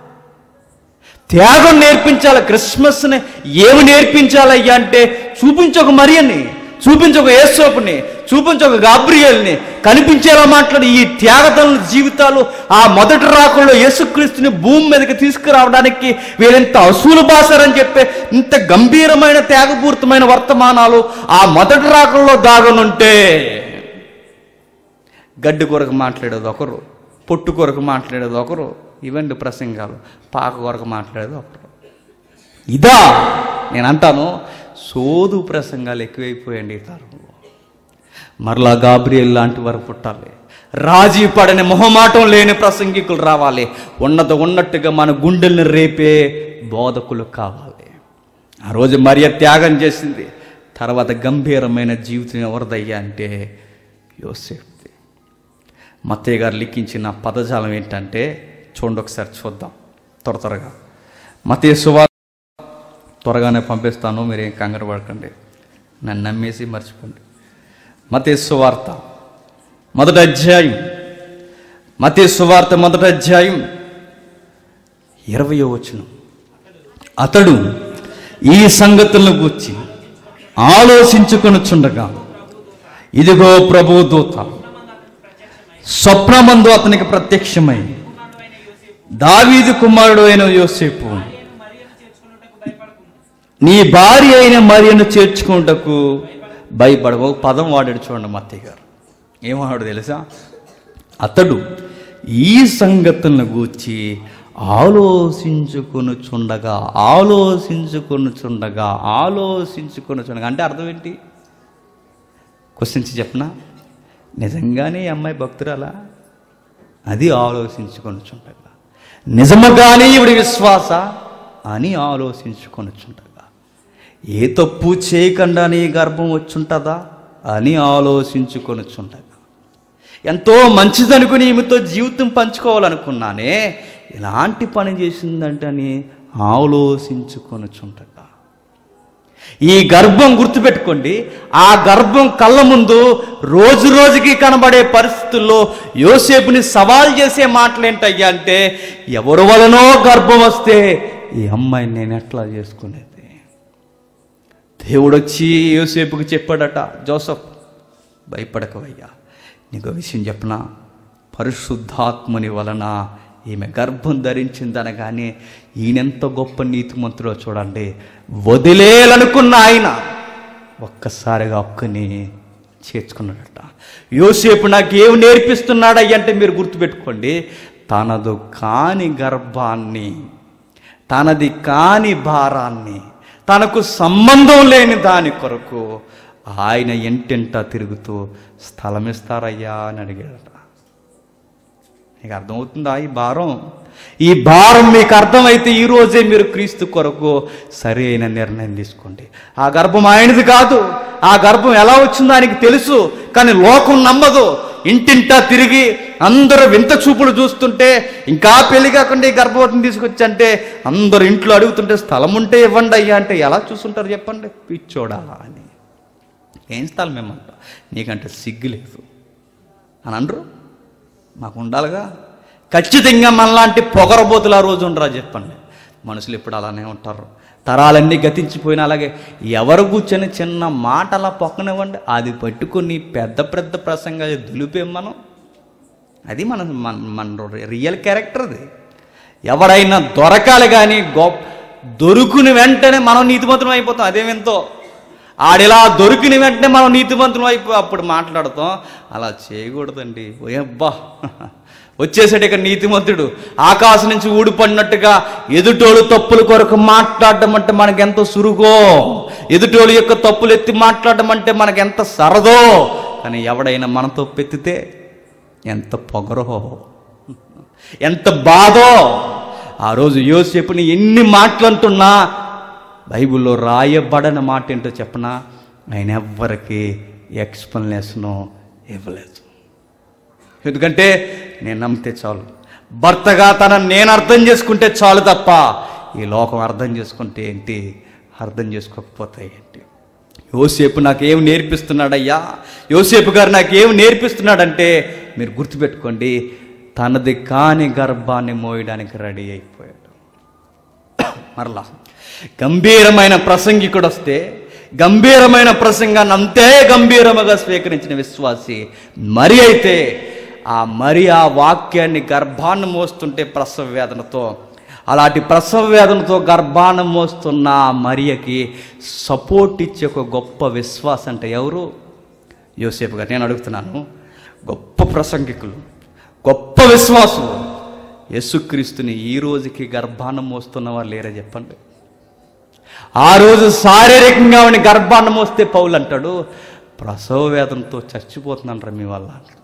త్యాగం నేర్పించాలి క్రిస్మస్ని ఏమి నేర్పించాలయ్యా అంటే చూపించొక మరియని చూపించొక యేసోపుని చూపించొక గాబ్రియల్ని కనిపించేలా మాట్లాడి ఈ త్యాగతల జీవితాలు ఆ మొదటి రాకుల్లో యేసుక్రీస్తుని భూమి మీదకి తీసుకురావడానికి వీరెంత అసూలు బాసారని చెప్పే ఇంత గంభీరమైన త్యాగపూరితమైన వర్తమానాలు ఆ మొదటి రాకుల్లో దాగనుంటే గడ్డి కొరకు మాట్లాడేది ఒకరు పొట్టు కొరకు మాట్లాడేది ఒకరు ఇవండి ప్రసంగాలు పాక కొరకు మాట్లాడేది ఒకరు ఇదా నేను అంటాను సోదు ప్రసంగాలు ఎక్కువైపోయండి ఈ తరంలో మరలా గాబ్రియల్ లాంటి వారు పుట్టాలి రాజీ పడని మొహమాటం లేని ప్రసంగికులు రావాలి ఉన్నత ఉన్నట్టుగా మన గుండెల్ని రేపే బోధకులు కావాలి ఆ రోజు మరియ త్యాగం చేసింది తర్వాత గంభీరమైన జీవితం ఎవరిదయ్యా అంటే యోసేఫ్ది మత్తయ్య గారు లిఖించిన పదజాలం ఏంటంటే చూడండి ఒకసారి చూద్దాం త్వర త్వరగా మతయ్య సువార్ త్వరగానే పంపిస్తాను మీరేం కంగారు పడకండి నన్ను నమ్మేసి మర్చిపోండి మతయ్య సువార్త మొదటి అధ్యాయం మతయ్య సువార్త మొదటి అధ్యాయం ఇరవయో వచనం అతడు ఈ సంగతులను గూర్చి ఆలోచించుకొనుచుండగా ఇదిగో ప్రభు దూత స్వప్నమందు అతనికి ప్రత్యక్షమై దావీదు కుమారుడు అయిన యోసేపు నీ భార్య అయిన మరియను చేర్చుకుంటకు భయపడవు ఒక పదం వాడాడు చూడండి మత్తయ్య గారు ఏమన్నాడు తెలుసా అతడు ఈ సంగతులను గూర్చి ఆలోచించుకొనుచుండగా ఆలోచించుకొనుచుండగా ఆలోచించుకొనుచుండగా అంటే అర్థం ఏంటి క్వశ్చన్స్ చెప్పనా నిజంగానే ఈ అమ్మాయి భక్తురాలా అది ఆలోచించుకొనుచుండగా నిజముగానే ఇవిడి విశ్వాస అని ఆలోచించుకొనుచుండగా ఏ తప్పు చేయకుండానే గర్భం వచ్చుంటుందా అని ఆలోచించుకొనుచుండగా ఎంతో మంచిదనుకుని ఈమెతో జీవితం పంచుకోవాలనుకున్నానే ఇలాంటి పని చేసిందంటని ఆలోచించుకొనుచుండగా ఈ గర్భం గుర్తుపెట్టుకోండి ఆ గర్భం కళ్ళ ముందు రోజు రోజుకి కనబడే పరిస్థితుల్లో యోసేపుని సవాల్ చేసే మాటలేంటయ్యా అంటే ఎవరి వలనో గర్భం వస్తే ఈ అమ్మాయిని నేను ఎట్లా చేసుకునేది దేవుడు వచ్చి యోసేపుకి చెప్పాడట జోసఫ్ భయపడకవయ్యా నీకు విషయం చెప్పనా పరిశుద్ధాత్ముని వలన ఈమె గర్భం ధరించిందనగానే ఈయనెంత గొప్ప నీతిమంతుడో చూడండి వదిలేయాలనుకున్న ఆయన ఒక్కసారిగా ఒక్కని చేర్చుకున్నాడట యోసేపు నాకు ఏమి నేర్పిస్తున్నాడయ్య అంటే మీరు గుర్తుపెట్టుకోండి తనదు కాని గర్భాన్ని తనది కాని భారాన్ని తనకు సంబంధం లేని దాని కొరకు ఆయన ఎంటెంట తిరుగుతూ స్థలం ఇస్తారయ్యా అని అడిగాడట మీకు అర్థమవుతుందా ఈ భారం ఈ భారం మీకు అర్థమైతే ఈ రోజే మీరు క్రీస్తు కొరకు సరైన నిర్ణయం తీసుకోండి ఆ గర్భం ఆయనది కాదు ఆ గర్భం ఎలా వచ్చిందో ఆయనకి తెలుసు కానీ లోకం నమ్మదు ఇంటింటా తిరిగి అందరూ వింత చూపులు చూస్తుంటే ఇంకా పెళ్లి కాకుండా ఈ గర్భవతిని తీసుకొచ్చి అంటే అందరు ఇంట్లో అడుగుతుంటే స్థలం ఉంటే ఇవ్వండి అయ్యా అంటే ఎలా చూస్తుంటారు చెప్పండి పిచ్చోడా అని ఏం స్థలం మేమంట నీకంటే సిగ్గు లేదు అని అనరు మాకు ఉండాలిగా ఖచ్చితంగా మనలాంటి పొగరబోతులు ఆ రోజు ఉండరా చెప్పండి మనుషులు ఇప్పుడు అలానే ఉంటారు తరాలన్నీ గతించిపోయిన అలాగే ఎవరు కూర్చొని చిన్న మాట అలా పక్కనివ్వండి అది పట్టుకొని పెద్ద పెద్ద ప్రసంగాలు దులిపేం మనం అది మన మన మన రియల్ క్యారెక్టర్ అది ఎవరైనా దొరకాలి కానీ గొప్ప దొరుకుని వెంటనే మనం నీతిమంతులం అయిపోతాం అదేమెంతో ఆడిలా దొరికిన వెంటనే మనం నీతిమంతులం అయిపో అప్పుడు మాట్లాడతాం అలా చేయకూడదండి అబ్బా వచ్చేసాడు ఇక నీతిమంతుడు ఆకాశం నుంచి ఊడిపడినట్టుగా ఎదుటోళ్ళు తప్పుల కొరకు మాట్లాడడం అంటే మనకెంత సురుగో ఎదుటోళ్ళ యొక్క తప్పులు ఎత్తి మాట్లాడడం అంటే మనకెంత సరదో కానీ ఎవడైనా మన తప్పు ఎత్తితే ఎంత పొగరో ఎంత బాధో ఆ రోజు యోసేపుని ఎన్ని మాటలు అంటున్నా బైబిల్లో రాయబడని మాట ఏంటో చెప్పనా ఆయన ఎవ్వరికి ఎక్స్ప్లెనేషను ఇవ్వలేదు ఎందుకంటే నేను నమ్మితే చాలు భర్తగా తనని నేను అర్థం చేసుకుంటే చాలు తప్ప ఈ లోకం అర్థం చేసుకుంటే ఏంటి అర్థం చేసుకోకపోతే ఏంటి యోసేపు నాకేం నేర్పిస్తున్నాడయ్యా యోసేపు గారు నాకేం నేర్పిస్తున్నాడంటే మీరు గుర్తుపెట్టుకోండి తనది కాని గర్భాన్ని మోయడానికి రెడీ అయిపోయాడు మరలా గంభీరమైన ప్రసంగికుడు వస్తే గంభీరమైన ప్రసంగాన్ని అంతే గంభీరముగా స్వీకరించిన విశ్వాసి మరి అయితే ఆ మరి ఆ వాక్యాన్ని గర్భాన్ని మోస్తుంటే ప్రసవ వేదనతో అలాంటి ప్రసవ వేదనతో గర్భాన్ని మోస్తున్న ఆ మరియకి సపోర్ట్ ఇచ్చే ఒక గొప్ప విశ్వాసం అంటే ఎవరు యోసేపు గారు నేను అడుగుతున్నాను గొప్ప ప్రసంగికులు గొప్ప విశ్వాసులు యేసుక్రీస్తుని ఈ రోజుకి గర్భాన్ని మోస్తున్న వాళ్ళు లేరా చెప్పండి ఆ రోజు శారీరకంగా ఆవిడ గర్భాన్ని మోస్తే పౌలు అంటాడు ప్రసవ వేదంతో చచ్చిపోతున్నాను మీ వల్ల అంటాడు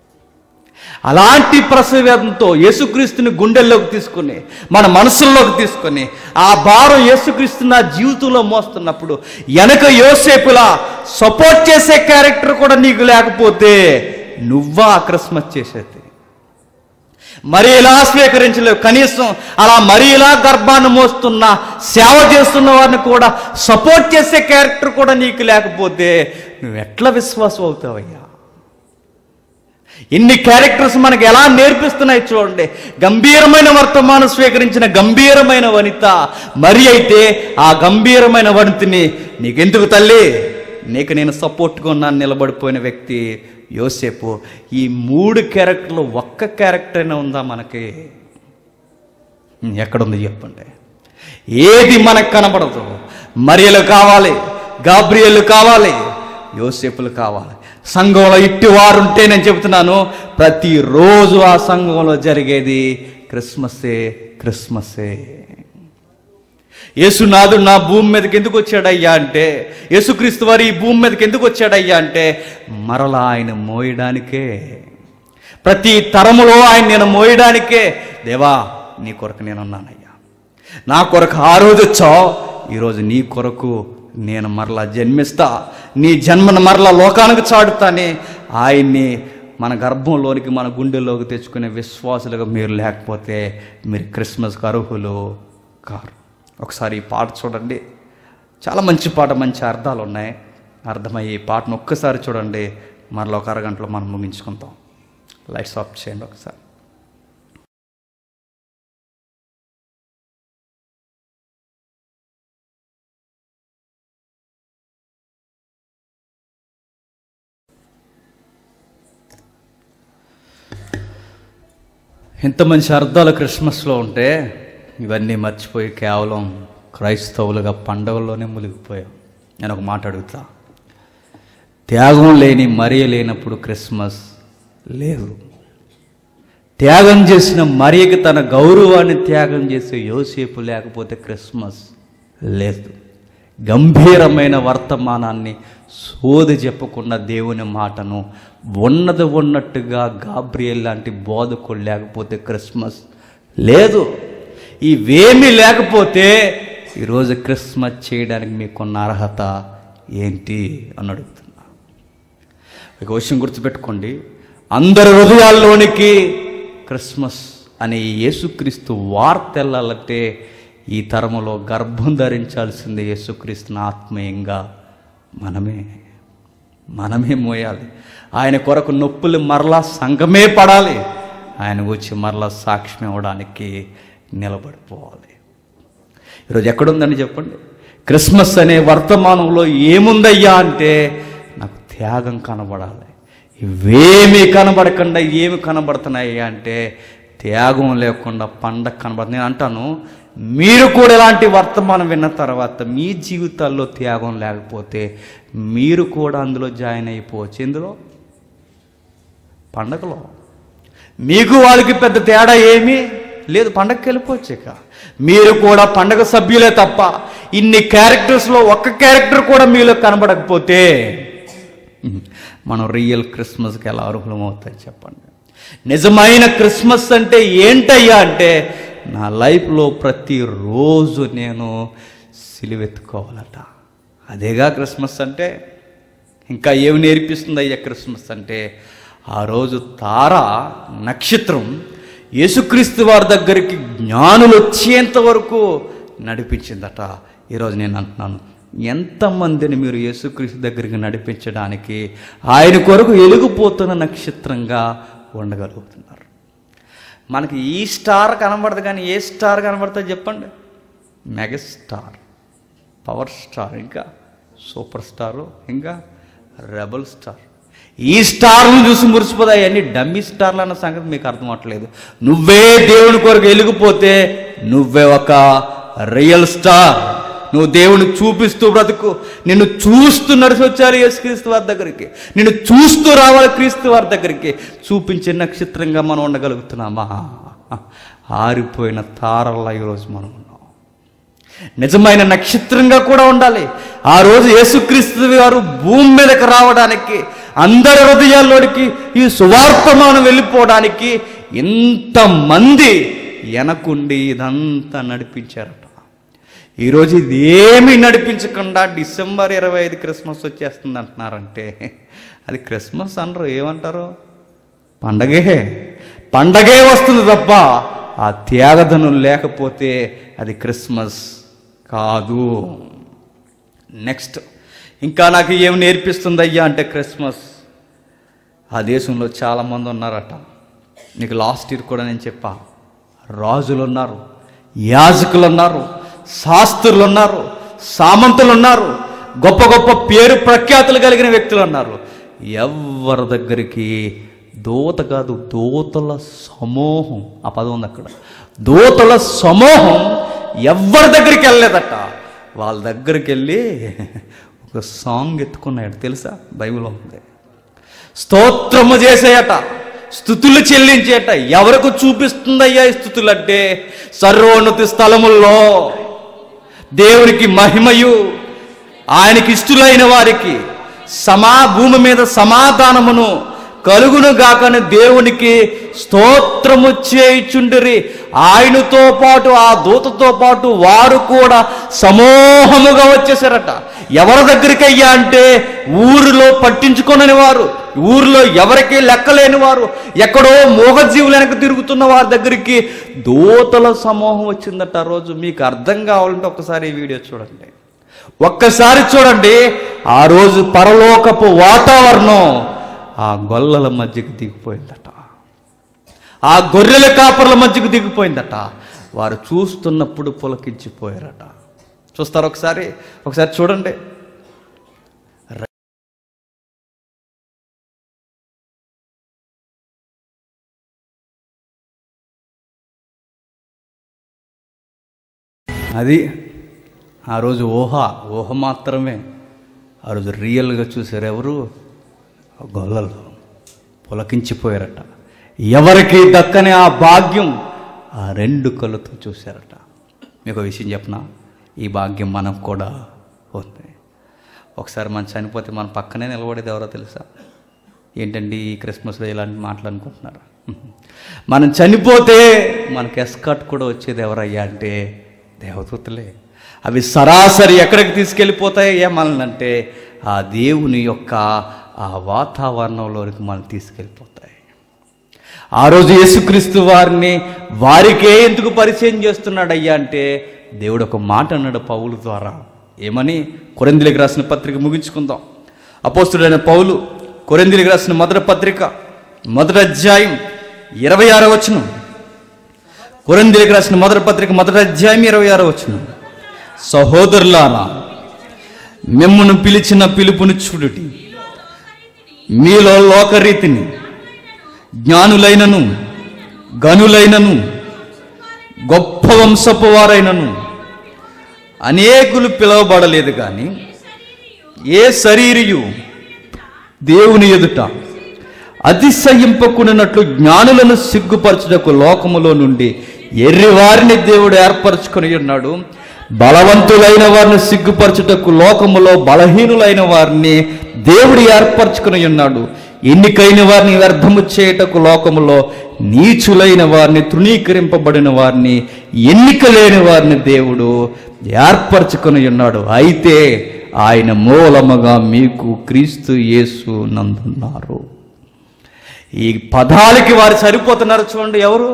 అలాంటి ప్రసవ వేదంతో యేసుక్రీస్తుని గుండెల్లోకి తీసుకొని మన మనసుల్లోకి తీసుకొని ఆ భారం యేసుక్రీస్తు నా జీవితంలో మోస్తున్నప్పుడు వెనక యోసేపులా సపోర్ట్ చేసే క్యారెక్టర్ కూడా నీకు లేకపోతే నువ్వా అక్రస్మత్ చేసేది మరి ఇలా స్వీకరించలేవు కనీసం అలా మరి ఇలా గర్భాన్ని మోస్తున్న సేవ చేస్తున్న వారిని కూడా సపోర్ట్ చేసే క్యారెక్టర్ కూడా నీకు లేకపోతే నువ్వు ఎట్లా విశ్వాసం అవుతావయ్యా ఇన్ని క్యారెక్టర్స్ మనకు ఎలా నేర్పిస్తున్నాయి చూడండి గంభీరమైన వర్తమానం స్వీకరించిన గంభీరమైన వనిత మరి అయితే ఆ గంభీరమైన వనితిని నీకెందుకు తల్లి నీకు నేను సపోర్ట్గా ఉన్నాను నిలబడిపోయిన వ్యక్తి యోసేపు ఈ మూడు క్యారెక్టర్లు ఒక్క క్యారెక్టర్ అయినా ఉందా మనకి ఎక్కడుంది చెప్పండి ఏది మనకు కనబడదు మరియలు కావాలి గాబ్రియలు కావాలి యోసేపులు కావాలి సంఘంలో ఇట్టి వారు ఉంటే నేను చెబుతున్నాను ప్రతిరోజు ఆ సంఘంలో జరిగేది క్రిస్మస్సే క్రిస్మస్సే యేసునాథుడు నా భూమి మీదకి ఎందుకు వచ్చాడయ్యా అంటే యేసుక్రీస్తు వారు ఈ భూమి మీదకి ఎందుకు వచ్చాడయ్యా అంటే మరలా ఆయన మోయడానికే ప్రతి తరములో ఆయన నేను మోయడానికే దేవా నీ కొరకు నేనున్నానయ్యా నా కొరకు ఆ రోజు వచ్చావు ఈరోజు నీ కొరకు నేను మరలా జన్మిస్తా నీ జన్మను మరలా లోకానికి చాడుతానే ఆయన్ని మన గర్భంలోనికి మన గుండెల్లోకి తెచ్చుకునే విశ్వాసులుగా మీరు లేకపోతే మీరు క్రిస్మస్కి అర్హులు కారు ఒకసారి ఈ పాట చూడండి చాలా మంచి పాట మంచి అర్థాలు ఉన్నాయి అర్థమయ్యే ఈ పాటను ఒక్కసారి చూడండి మరలా ఒక అరగంటలో మనం ముగించుకుంటాం లైట్స్ ఆఫ్ చేయండి ఒకసారి ఇంత మంచి అర్థాలు క్రిస్మస్లో ఉంటే ఇవన్నీ మర్చిపోయి కేవలం క్రైస్తవులుగా పండగల్లోనే మునిగిపోయాం నేను ఒక మాట అడుగుతా త్యాగం లేని మరియ లేనప్పుడు క్రిస్మస్ లేదు త్యాగం చేసిన మరియకి తన గౌరవాన్ని త్యాగం చేసే యోసేపు లేకపోతే క్రిస్మస్ లేదు గంభీరమైన వర్తమానాన్ని సోది చెప్పకుండా దేవుని మాటను ఉన్నది ఉన్నట్టుగా గాబ్రియల్ లాంటి బోధకుడు లేకపోతే క్రిస్మస్ లేదు ఇవేమీ లేకపోతే ఈరోజు క్రిస్మస్ చేయడానికి మీకున్న అర్హత ఏంటి అని అడుగుతున్నా ఒక విషయం గుర్తుపెట్టుకోండి అందరి హృదయాల్లోనికి క్రిస్మస్ అనే ఈ యేసుక్రీస్తు వార్త వెళ్ళాలంటే ఈ తరములో గర్భం ధరించాల్సింది యేసుక్రీస్తుని ఆత్మీయంగా మనమే మనమే మోయాలి ఆయన కొరకు నొప్పులు మరలా సంఘమే పడాలి ఆయన వచ్చి మరలా సాక్ష్యం ఇవ్వడానికి నిలబడిపోవాలి ఈరోజు ఎక్కడుందని చెప్పండి క్రిస్మస్ అనే వర్తమానంలో ఏముందయ్యా అంటే నాకు త్యాగం కనబడాలి ఇవేమీ కనబడకుండా ఏమి కనబడుతున్నాయి అంటే త్యాగం లేకుండా పండగ కనబడుతుంది నేను అంటాను మీరు కూడా ఇలాంటి వర్తమానం విన్న తర్వాత మీ జీవితాల్లో త్యాగం లేకపోతే మీరు కూడా అందులో జాయిన్ అయిపోవచ్చు ఎందులో పండగలో మీకు వాళ్ళకి పెద్ద తేడా ఏమీ లేదు పండగకి వెళ్ళిపోవచ్చు ఇక మీరు కూడా పండగ సభ్యులే తప్ప ఇన్ని క్యారెక్టర్స్లో ఒక్క క్యారెక్టర్ కూడా మీలో కనబడకపోతే మనం రియల్ క్రిస్మస్కి ఎలా అర్హులం అవుతాయి చెప్పండి నిజమైన క్రిస్మస్ అంటే ఏంటయ్యా అంటే నా లైఫ్లో ప్రతిరోజు నేను సిలువెత్తుకోవాలట అదేగా క్రిస్మస్ అంటే ఇంకా ఏమి నేర్పిస్తుంది అయ్యా క్రిస్మస్ అంటే ఆ రోజు తార నక్షత్రం యేసుక్రీస్తు వారి దగ్గరికి జ్ఞానులు వచ్చేంత వరకు నడిపించిందట ఈరోజు నేను అంటున్నాను ఎంతమందిని మీరు యేసుక్రీస్తు దగ్గరికి నడిపించడానికి ఆయన కొరకు వెలిగిపోతున్న నక్షత్రంగా ఉండగలుగుతున్నారు మనకి ఈ స్టార్ కనబడదు కానీ ఏ స్టార్ కనబడుతుంది చెప్పండి మెగాస్టార్ పవర్ స్టార్ ఇంకా సూపర్ స్టారు ఇంకా రెబల్ స్టార్ ఈ స్టార్ను చూసి మురిసిపోతాయి అన్ని డమ్మీ స్టార్లు అన్న సంగతి మీకు అర్థం అవ్వట్లేదు నువ్వే దేవుని కొరకు వెలిగిపోతే నువ్వే ఒక రియల్ స్టార్ నువ్వు దేవుని చూపిస్తూ బ్రతుకు నిన్ను చూస్తూ నడిచి వచ్చారు యేసుక్రీస్తు వారి దగ్గరికి నిన్ను చూస్తూ రావాలి క్రీస్తు వారి దగ్గరికి చూపించే నక్షత్రంగా మనం ఉండగలుగుతున్నామా ఆరిపోయిన తారల్లా ఈరోజు మనం ఉన్నాం నిజమైన నక్షత్రంగా కూడా ఉండాలి ఆ రోజు యేసుక్రీస్తు గారు భూమి మీదకి రావడానికి అందరి హృదయాల్లోనికి ఈ సువార్తమానం వెళ్ళిపోవడానికి ఇంతమంది వెనకుండి ఇదంతా నడిపించారట ఈరోజు ఇది ఏమీ నడిపించకుండా డిసెంబర్ ఇరవై ఐదు క్రిస్మస్ వచ్చేస్తుంది అంటున్నారంటే అది క్రిస్మస్ అనరు ఏమంటారు పండగే పండగే వస్తుంది తప్ప ఆ త్యాగధనం లేకపోతే అది క్రిస్మస్ కాదు నెక్స్ట్ ఇంకా నాకు ఏమి నేర్పిస్తుంది అయ్యా అంటే క్రిస్మస్ ఆ దేశంలో చాలామంది ఉన్నారట నీకు లాస్ట్ ఇయర్ కూడా నేను చెప్పా రాజులు ఉన్నారు యాజకులు ఉన్నారు శాస్త్రులు ఉన్నారు సామంతులు ఉన్నారు గొప్ప గొప్ప పేరు ప్రఖ్యాతులు కలిగిన వ్యక్తులు ఉన్నారు ఎవరి దగ్గరికి దూత కాదు దూతల సమూహం ఆ పదం ఉంది అక్కడ దూతల సమూహం ఎవరి దగ్గరికి వెళ్ళలేదట వాళ్ళ దగ్గరికి వెళ్ళి ఒక సాంగ్ ఎత్తుకున్నాడు తెలుసా బైబిల్లో ఉంది స్తోత్రము చేసేయట స్థుతులు చెల్లించేట ఎవరికి చూపిస్తుందయ్యా ఈ స్థుతులు అంటే సర్వోన్నతి స్థలముల్లో దేవునికి మహిమయు ఆయనకి ఇష్టలైన వారికి సమా భూమి మీద సమాధానమును కలుగును గాకని దేవునికి స్తోత్రము చేయుచుండిరి ఆయనతో పాటు ఆ దూతతో పాటు వారు కూడా సమూహముగా వచ్చేసారట ఎవరి దగ్గరికి అయ్యా అంటే ఊరిలో పట్టించుకొనని వారు ఊరిలో ఎవరికీ లెక్కలేని వారు ఎక్కడో మోగజీవులు వెనక తిరుగుతున్న వారి దగ్గరికి దూతల సమూహం వచ్చిందట ఆ రోజు మీకు అర్థం కావాలంటే ఒక్కసారి ఈ వీడియో చూడండి ఒక్కసారి చూడండి ఆ రోజు పరలోకపు వాతావరణం ఆ గొల్లల మధ్యకి దిగిపోయిందట ఆ గొర్రెల కాపర్ల మధ్యకు దిగిపోయిందట వారు చూస్తున్నప్పుడు పులకించిపోయారట చూస్తారు ఒకసారి ఒకసారి చూడండి అది ఆ రోజు ఊహ ఊహ మాత్రమే ఆ రోజు రియల్గా చూసారు ఎవరు ఆ గొల్లలు పులకించిపోయారట ఎవరికి దక్కని ఆ భాగ్యం ఆ రెండు కళ్ళతో చూశారట మీకు ఒక విషయం చెప్పనా ఈ భాగ్యం మనకు కూడా ఉంది ఒకసారి మనం చనిపోతే మన పక్కనే నిలబడేది ఎవరో తెలుసా ఏంటండి ఈ క్రిస్మస్లో ఇలాంటి మాటలు అనుకుంటున్నారు మనం చనిపోతే మనకి ఎస్కాట్ కూడా వచ్చేది ఎవరయ్యా అంటే దేవదూతలే అవి సరాసరి ఎక్కడికి తీసుకెళ్ళిపోతాయి ఏమనంటే ఆ దేవుని యొక్క ఆ వాతావరణంలోనికి మనం తీసుకెళ్ళిపోతాయి ఆ రోజు యేసుక్రీస్తు వారిని వారికే ఎందుకు పరిచయం చేస్తున్నాడు అయ్యా అంటే దేవుడు ఒక మాట అన్నాడు పౌలు ద్వారా ఏమని కొరందిలికి రాసిన పత్రిక ముగించుకుందాం అపోస్తుడైన పౌలు కొరందిలికి రాసిన మొదటి పత్రిక మొదటి అధ్యాయం ఇరవై ఆరో వచనం కొరందిలికి రాసిన మొదటి పత్రిక మొదటి అధ్యాయం ఇరవై ఆరో వచనం సహోదరులారా మిమ్మను పిలిచిన పిలుపును చూడుటి మీలో లోకరీతిని జ్ఞానులైనను గనులైనను గొప్ప వంశపు వారైనను అనేకులు పిలువబడలేదు కానీ ఏ శరీరియు దేవుని ఎదుట అతిశయింపకున్నట్లు జ్ఞానులను సిగ్గుపరచుటకు లోకములో నుండి ఎర్రివారిని దేవుడు ఏర్పరచుకొని ఉన్నాడు బలవంతులైన వారిని సిగ్గుపరచుటకు లోకములో బలహీనులైన వారిని దేవుడు ఏర్పరచుకొని ఉన్నాడు ఎన్నికైన వారిని వ్యర్థము చేయుటకు లోకములో నీచులైన వారిని తృణీకరింపబడిన వారిని ఎన్నిక లేని వారిని దేవుడు ఏర్పరచుకొని ఉన్నాడు అయితే ఆయన మూలముగా మీకు క్రీస్తు యేసు నందున్నారు ఈ పదాలకి వారు సరిపోతున్నారు చూడండి ఎవరు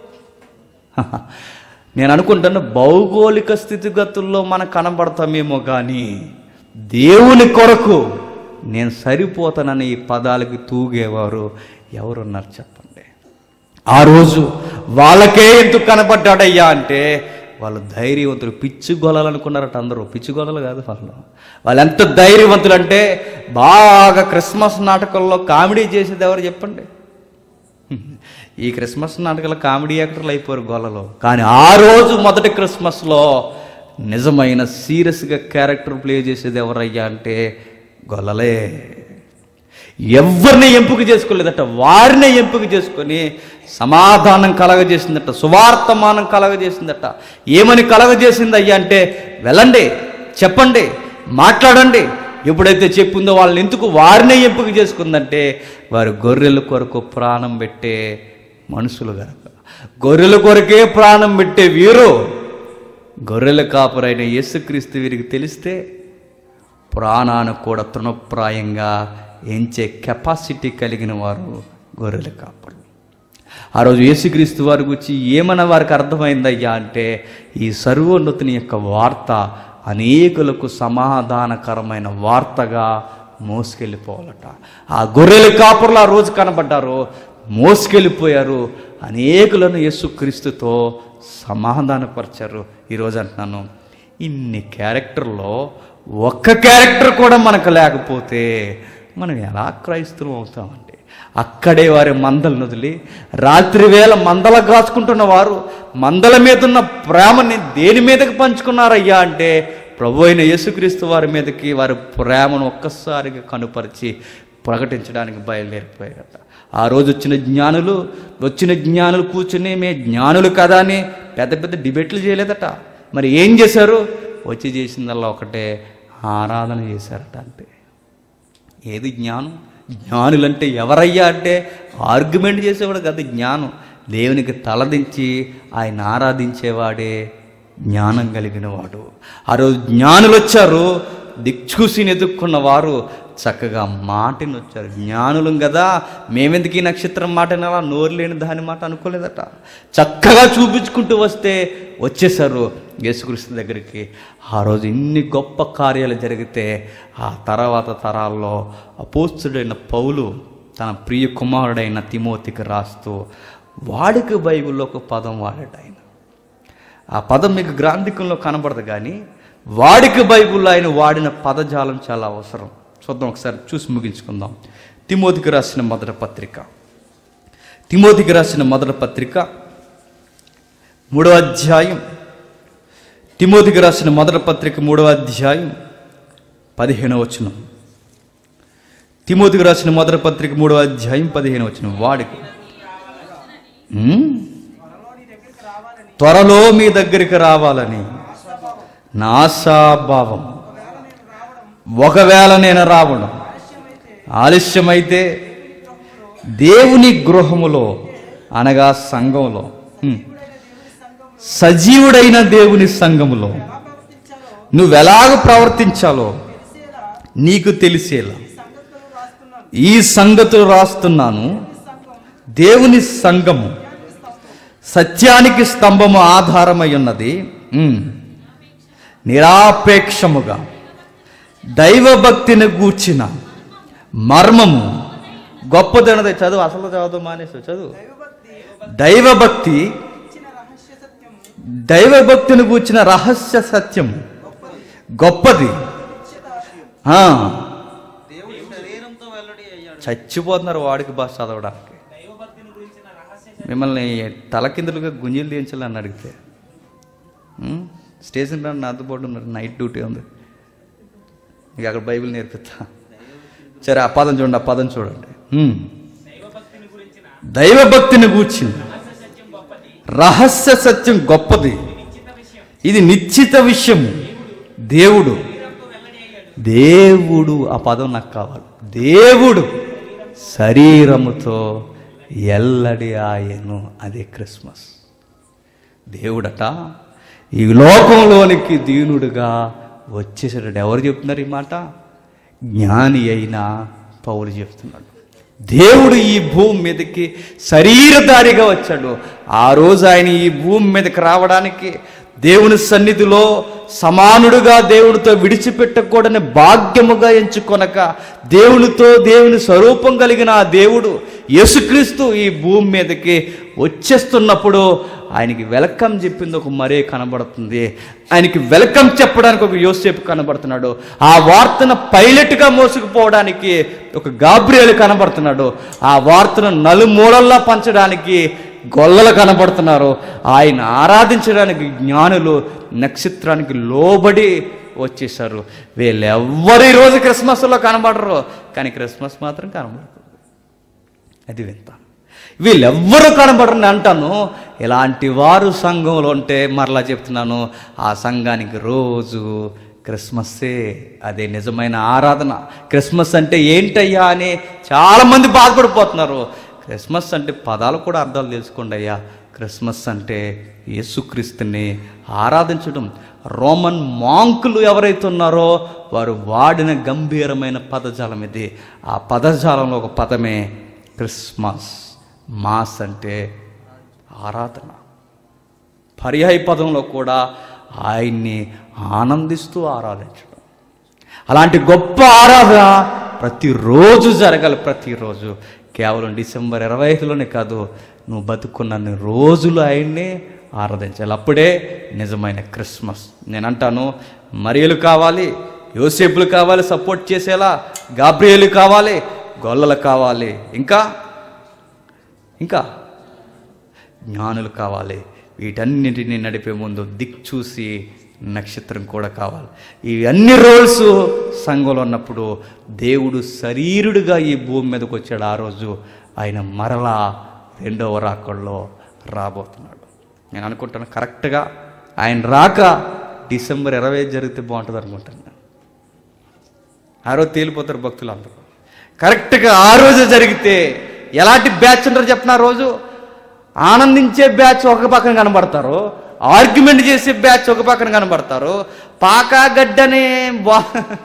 నేను అనుకుంటాను భౌగోళిక స్థితిగతుల్లో మనకు కనబడతామేమో కానీ దేవుని కొరకు నేను సరిపోతానని ఈ పదాలకి తూగేవారు ఎవరున్నారు చెప్పండి ఆ రోజు వాళ్ళకే ఎందుకు కనపడ్డాడయ్యా అంటే వాళ్ళు ధైర్యవంతులు పిచ్చి గొలలు అనుకున్నారట అందరూ పిచ్చి గొలలు కాదు వాళ్ళు వాళ్ళు ఎంత ధైర్యవంతులు అంటే బాగా క్రిస్మస్ నాటకంలో కామెడీ చేసేది ఎవరు చెప్పండి ఈ క్రిస్మస్ నాటకాల కామెడీ యాక్టర్లు అయిపోయారు గొల్లలో కానీ ఆ రోజు మొదటి క్రిస్మస్లో నిజమైన సీరియస్గా క్యారెక్టర్ ప్లే చేసేది ఎవరయ్యా అంటే గొల్లలే ఎవరిని ఎంపిక చేసుకోలేదట వారినే ఎంపిక చేసుకొని సమాధానం కలగజేసిందట సువార్తమానం కలగజేసిందట ఏమని కలగజేసింది అయ్యా అంటే వెళ్ళండి చెప్పండి మాట్లాడండి ఎప్పుడైతే చెప్పిందో వాళ్ళని ఎందుకు వారినే ఎంపిక చేసుకుందంటే వారు గొర్రెల కొరకు ప్రాణం పెట్టే మనుషులు కనుక గొర్రెల కొరకే ప్రాణం పెట్టే వీరు గొర్రెల కాపురైన యేసుక్రీస్తు వీరికి తెలిస్తే ప్రాణాన్ని కూడా తృణప్రాయంగా ఎంచే కెపాసిటీ కలిగిన వారు గొర్రెల కాపరు ఆ రోజు యేసుక్రీస్తు వారి గురించి ఏమన్నా వారికి అర్థమైందయ్యా అంటే ఈ సర్వోన్నతుని యొక్క వార్త అనేకులకు సమాధానకరమైన వార్తగా మోసుకెళ్ళిపోవాలట ఆ గొర్రెల కాపురులు ఆ రోజు కనబడ్డారు మోసుకెళ్ళిపోయారు అనేకులను యేసుక్రీస్తుతో సమాధానపరిచారు ఈరోజు అంటున్నాను ఇన్ని క్యారెక్టర్లో ఒక్క క్యారెక్టర్ కూడా మనకు లేకపోతే మనం ఎలా క్రైస్తవం అవుతామండి అక్కడే వారి మందలను వదిలి రాత్రి వేళ మందల కాచుకుంటున్న వారు మందల మీద ఉన్న ప్రేమని దేని మీదకి పంచుకున్నారయ్యా అంటే ప్రభు అయిన యేసుక్రీస్తు వారి మీదకి వారి ప్రేమను ఒక్కసారిగా కనుపరిచి ప్రకటించడానికి బయలుదేరిపోయారట ఆ రోజు వచ్చిన జ్ఞానులు వచ్చిన జ్ఞానులు కూర్చుని మే జ్ఞానులు కదా అని పెద్ద పెద్ద డిబేట్లు చేయలేదట మరి ఏం చేశారు వచ్చి చేసిందల్లా ఒకటే ఆరాధన చేశారట అంతే ఏది జ్ఞానం జ్ఞానులంటే ఎవరయ్యా అంటే ఆర్గ్యుమెంట్ చేసేవాడు కదా జ్ఞానం దేవునికి తలదించి ఆయన ఆరాధించేవాడే జ్ఞానం కలిగిన వాడు ఆ రోజు జ్ఞానులు వచ్చారు దిక్చూసి ఎదుక్కున్న వారు చక్కగా మాటని వచ్చారు జ్ఞానులం కదా మేమెందుకు ఈ నక్షత్రం మాట వినాలా నోరు లేని దాని మాట అనుకోలేదట చక్కగా చూపించుకుంటూ వస్తే వచ్చేసారు యేసుక్రీస్తు దగ్గరికి ఆ రోజు ఇన్ని గొప్ప కార్యాలు జరిగితే ఆ తర్వాత తరాల్లో అపోస్తుడైన పౌలు తన ప్రియ కుమారుడైన తిమోతికి రాస్తూ వాడికి బైబిల్లో ఒక పదం వాడాడు ఆయన ఆ పదం మీకు గ్రాంధికంలో కనబడదు కానీ వాడికి బైబిల్లో ఆయన వాడిన పదజాలం చాలా అవసరం చూద్దాం ఒకసారి చూసి ముగించుకుందాం తిమోతికి రాసిన మొదటి పత్రిక తిమోతికి రాసిన మొదటి పత్రిక మూడో అధ్యాయం తిమోతికి రాసిన మొదటి పత్రిక మూడవ అధ్యాయం పదిహేనవ వచనం తిమోతికి రాసిన మొదటి పత్రిక మూడవ అధ్యాయం పదిహేను వచనం వాడికి ఉమ్? త్వరలో మీ దగ్గరికి రావాలని నా ఆశాభావం ఒకవేళ నేను రావడం ఆలస్యమైతే దేవుని గృహములో అనగా సంఘములో ఉమ్, సజీవుడైన దేవుని సంఘములో నువ్వెలాగ ప్రవర్తించాలో నీకు తెలిసేలా ఈ సంగతులు రాస్తున్నాను దేవుని సంఘము సత్యానికి స్తంభము ఆధారమై ఉన్నది ఉమ్. నిరాపేక్షముగా దైవభక్తిని గూర్చిన మర్మము గొప్పదనది చదువు అసలు చదువు మానేసు చదువు దైవభక్తి దైవభక్తిని గూర్చిన రహస్య సత్యం గొప్పది ఆ, దేవుడు శరీరంతో వెల్లడి అయ్యాడు చచ్చిపోతున్నారు వాడికి భాష చదవడానికి మిమ్మల్ని తలకిందులుగా గుంజీలు తీయించాలని అడిగితే ఉం? స్టేషన్ రాని నాతో పాటు ఉన్నారు నైట్ డ్యూటీ ఉంది మీకు అక్కడ బైబిల్ నేర్పిస్తా సరే ఆ పదం చూడండి ఆ పదం చూడండి ఉం. దైవభక్తిని కూర్చింది రహస్య సత్యం గొప్పది ఇది నిశ్చిత విషయం దేవుడు దేవుడు ఆ పదం నాకు కావాలి దేవుడు శరీరముతో ఎల్లడి ఆయను అదే క్రిస్మస్ దేవుడట ఈ లోకంలోనికి దీనుడుగా వచ్చేసాడు ఎవరు చెప్తున్నారు ఈ మాట జ్ఞాని అయిన పౌలు చెప్తున్నాడు దేవుడు ఈ భూమి మీదకి శరీరధారిగా వచ్చాడు ఆ రోజు ఆయన ఈ భూమి మీదకి రావడానికి దేవుని సన్నిధిలో సమానుడుగా దేవునితో విడిచిపెట్టకూడని భాగ్యముగా ఎంచుకొనక దేవునితో దేవుని స్వరూపం కలిగిన ఆ దేవుడు యేసుక్రీస్తు ఈ భూమి మీదకి వచ్చేస్తున్నప్పుడు ఆయనకి వెల్కమ్ చెప్పింది ఒక మరే కనబడుతుంది ఆయనకి వెల్కమ్ చెప్పడానికి ఒక యోసేపు కనబడుతున్నాడు ఆ వార్తను పైలట్గా మోసుకుపోవడానికి ఒక గాబ్రియలు కనబడుతున్నాడు ఆ వార్తను నలుమూలల్లా పంచడానికి గొల్లలు కనబడుతున్నారు ఆయన ఆరాధించడానికి జ్ఞానులు నక్షత్రానికి లోబడి వచ్చేసారు వీళ్ళెవ్వరు ఈరోజు క్రిస్మస్లో కనబడరు కానీ క్రిస్మస్ మాత్రం కనబడుతుంది అది వింత వీళ్ళెవ్వరూ కనబడరని అంటాను ఇలాంటి వారు సంఘంలో ఉంటే మరలా చెప్తున్నాను ఆ సంఘానికి రోజు క్రిస్మస్సే అదే నిజమైన ఆరాధన క్రిస్మస్ అంటే ఏంటయ్యా అని చాలామంది బాధపడిపోతున్నారు క్రిస్మస్ అంటే పదాలు కూడా అర్థాలు తెలుసుకోండి అయ్యా క్రిస్మస్ అంటే యేసుక్రీస్తుని ఆరాధించడం రోమన్ మాంకులు ఎవరైతే ఉన్నారో వారు వాడిన గంభీరమైన పదజాలం ఇది ఆ పదజాలంలో ఒక పదమే క్రిస్మస్ మాస్ అంటే ఆరాధన పర్యాయ పదంలో కూడా ఆయన్ని ఆనందిస్తూ ఆరాధించడం అలాంటి గొప్ప ఆరాధన ప్రతిరోజు జరగాలి ప్రతిరోజు కేవలం డిసెంబర్ ఇరవై ఐదులోనే కాదు నువ్వు బతుకున్న రోజులు ఆయన్నే ఆరాధించాలి అప్పుడే నిజమైన క్రిస్మస్ నేను అంటాను మరియలు కావాలి యోసేపులు కావాలి సపోర్ట్ చేసేలా గాబ్రియలు కావాలి గొల్లలు కావాలి ఇంకా ఇంకా జ్ఞానులు కావాలి వీటన్నిటిని నడిపే ముందు దిక్ చూసి నక్షత్రం కూడా కావాలి ఈ అన్ని రోల్స్ సంఘంలో ఉన్నప్పుడు దేవుడు శరీరుడిగా ఈ భూమి మీదకి వచ్చాడు ఆ రోజు ఆయన మరలా రెండవ రాకల్లో రాబోతున్నాడు నేను అనుకుంటాను కరెక్ట్గా ఆయన రాక డిసెంబర్ ఇరవై జరిగితే బాగుంటుంది అనుకుంటాను నేను. ఆ రోజు తేలిపోతారు భక్తులు అందరూ కరెక్ట్గా ఆ రోజు జరిగితే ఎలాంటి బ్యాచ్ ఉంటారు చెప్పిన రోజు ఆనందించే బ్యాచ్ ఒక పక్కన కనబడతారు ఆర్గ్యుమెంట్ చేసే బ్యాచ్ ఒక పక్కన కనబడతారు పాకా గడ్డని బా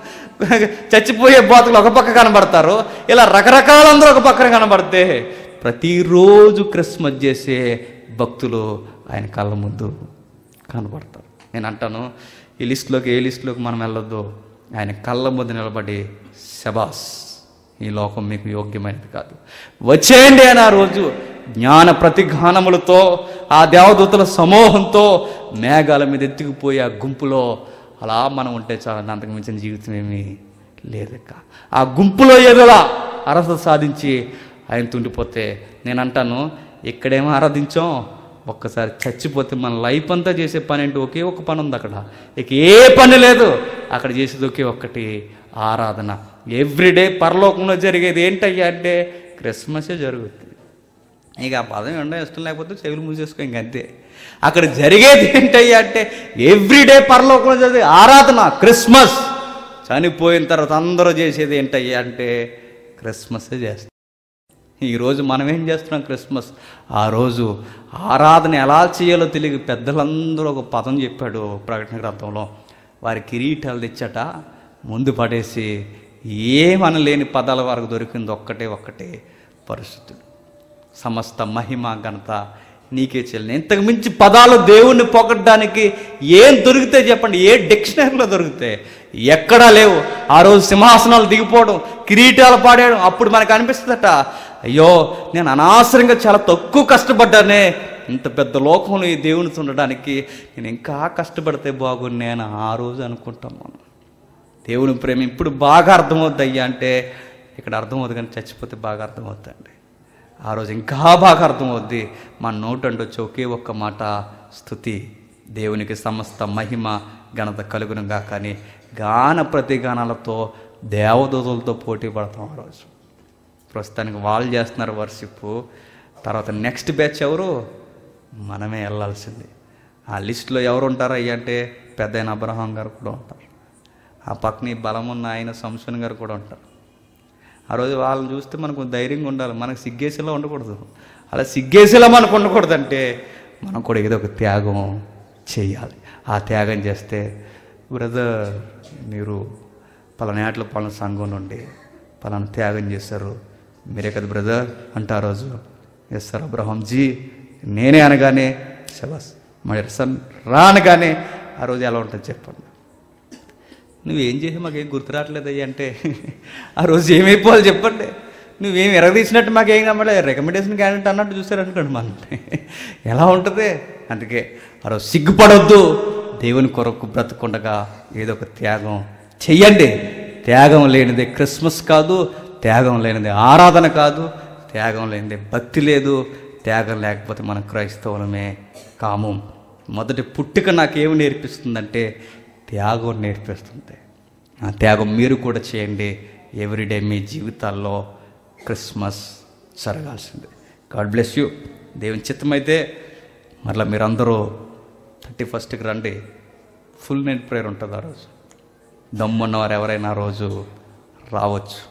చచ్చిపోయే బాతులు ఒక పక్క కనబడతారు ఇలా రకరకాలందరూ ఒక పక్కన కనబడితే ప్రతిరోజు క్రిస్మస్ చేసే భక్తులు ఆయన కళ్ళ ముందు కనబడతారు నేను అంటాను ఈ లిస్టులోకి ఏ లిస్టులోకి మనం వెళ్ళొద్దు ఆయన కళ్ళ ముందు నిలబడి శబాస్ ఈ లోకం మీకు యోగ్యమైనది కాదు వచ్చేయండి అని ఆ రోజు జ్ఞాన ప్రతిఘానములతో ఆ దేవదూతల సమూహంతో మేఘాల మీద ఎత్తుకుపోయి ఆ గుంపులో అలా మనం ఉంటే చాలా అంతకు మించిన జీవితం ఏమీ లేదక్క ఆ గుంపులో ఏదోలా అర్హత సాధించి ఆయన తుండిపోతే నేను అంటాను ఇక్కడేమో ఆరాధించాం ఒక్కసారి చచ్చిపోతే మన లైఫ్ అంతా చేసే పని ఏంటి ఒకే ఒక పని ఉంది అక్కడ ఇక ఏ పని లేదు అక్కడ చేసేది ఒకే ఒక్కటి ఆరాధన ఎవ్రీడే పరలోకంలో జరిగేది ఏంటయ్యా అంటే క్రిస్మసే జరుగుతుంది ఇక ఆ పదం ఎండ ఇష్టం లేకపోతే చెవులు మూసేసుకో ఇంకంతే అక్కడ జరిగేది ఏంటయ్యా అంటే ఎవ్రీడే పరలోకంలో జరిగేది ఆరాధన క్రిస్మస్ చనిపోయిన తర్వాత అందరూ చేసేది ఏంటయ్యా అంటే క్రిస్మసే చేస్తారు ఈరోజు మనం ఏం చేస్తున్నాం క్రిస్మస్ ఆ రోజు ఆరాధన ఎలా చేయాలో తెలియక పెద్దలందరూ ఒక పదం చెప్పాడు ప్రకటన గ్రంథంలో వారి కిరీటాలు తెచ్చట ముందు పడేసి ఏమనలేని పదాల వరకు దొరికింది ఒక్కటే ఒక్కటే పరిస్థితులు సమస్త మహిమ ఘనత నీకే చెల్లిన ఇంతకు మించి పదాలు దేవుణ్ణి పొగడ్డానికి ఏం దొరికితే చెప్పండి ఏ డిక్షనరీలో దొరికితే ఎక్కడా లేవు ఆ రోజు సింహాసనాలు దిగిపోవడం కిరీటాలు పాడేయడం అప్పుడు మనకు అనిపిస్తుందట అయ్యో నేను అనవసరంగా చాలా తక్కువ కష్టపడ్డానే ఇంత పెద్ద లోకంలో ఈ దేవునితో ఉండడానికి నేను ఇంకా కష్టపడితే బాగుండు నేను ఆ రోజు అనుకుంటాం మనం దేవుని ప్రేమ ఇప్పుడు బాగా అర్థమవుద్ది అయ్యా అంటే ఇక్కడ అర్థమవుతుంది కానీ చచ్చిపోతే బాగా అర్థమవుతుందండి ఆ రోజు ఇంకా బాగా అర్థమవుద్ది మన నోటంటే వచ్చే ఒకే ఒక్క మాట స్థుతి దేవునికి సమస్త మహిమ ఘనత కలుగునుగా కానీ గాన ప్రతిగానాలతో దేవదూతలతో పోటీ పడతాం ఆ రోజు ప్రస్తుతానికి వాళ్ళు చేస్తున్నారు వర్షిప్ తర్వాత నెక్స్ట్ బ్యాచ్ ఎవరు మనమే వెళ్ళాల్సింది ఆ లిస్టులో ఎవరు ఉంటారు అయ్యి అంటే పెద్ద అయిన అబ్రహాం గారు కూడా ఉంటారు ఆ పక్కన బలమున్న ఆయన సంసన్ గారు కూడా ఉంటారు ఆ రోజు వాళ్ళని చూస్తే మనకు ధైర్యంగా ఉండాలి మనకు సిగ్గేసేలా ఉండకూడదు అలా సిగ్గేసేలా మనకు ఉండకూడదు అంటే మనం కూడా ఏదో ఒక త్యాగం చేయాలి ఆ త్యాగం చేస్తే బ్రదర్ మీరు పలానా ఏట్ల పలానా సంఘం నుండి పలానా త్యాగం చేశారు మీరే కదా బ్రదర్ అంటే ఆ రోజు ఎస్ సార్ అబ్రహం జీ నేనే అనగానే శబాస్ మరి సన్ రా అనగానే ఆ రోజు ఎలా ఉంటుంది చెప్పండి నువ్వేం చేసి మాకేం గుర్తు రావట్లేదు అయ్యి అంటే ఆ రోజు ఏమైపోవాలి చెప్పండి నువ్వేం ఎరగదీసినట్టు మాకేం కమ్మలే రికమెండేషన్ క్యాండిడేట్ అన్నట్టు చూసారనుకోండి మన ఎలా ఉంటుంది అందుకే ఆ రోజు సిగ్గుపడొద్దు దేవుని కొరకు బ్రతకుండగా ఏదో ఒక త్యాగం చెయ్యండి త్యాగం లేనిదే క్రిస్మస్ కాదు త్యాగం లేనిదే ఆరాధన కాదు త్యాగం లేనిదే భక్తి లేదు త్యాగం లేకపోతే మన క్రైస్తవులమే కాము మొదటి పుట్టుక నాకేమి నేర్పిస్తుందంటే త్యాగం నేర్పిస్తుంది ఆ త్యాగం మీరు కూడా చేయండి ఎవ్రీడే మీ జీవితాల్లో క్రిస్మస్ జరగాల్సిందే గాడ్ బ్లెస్ యూ దేవుని చిత్తమైతే మరలా మీరందరూ థర్టీ ఫస్ట్కి రండి ఫుల్ నైట్ ప్రేయర్ ఉంటుంది ఆ రోజు దమ్మున్నవారు ఎవరైనా ఆ రోజు రావచ్చు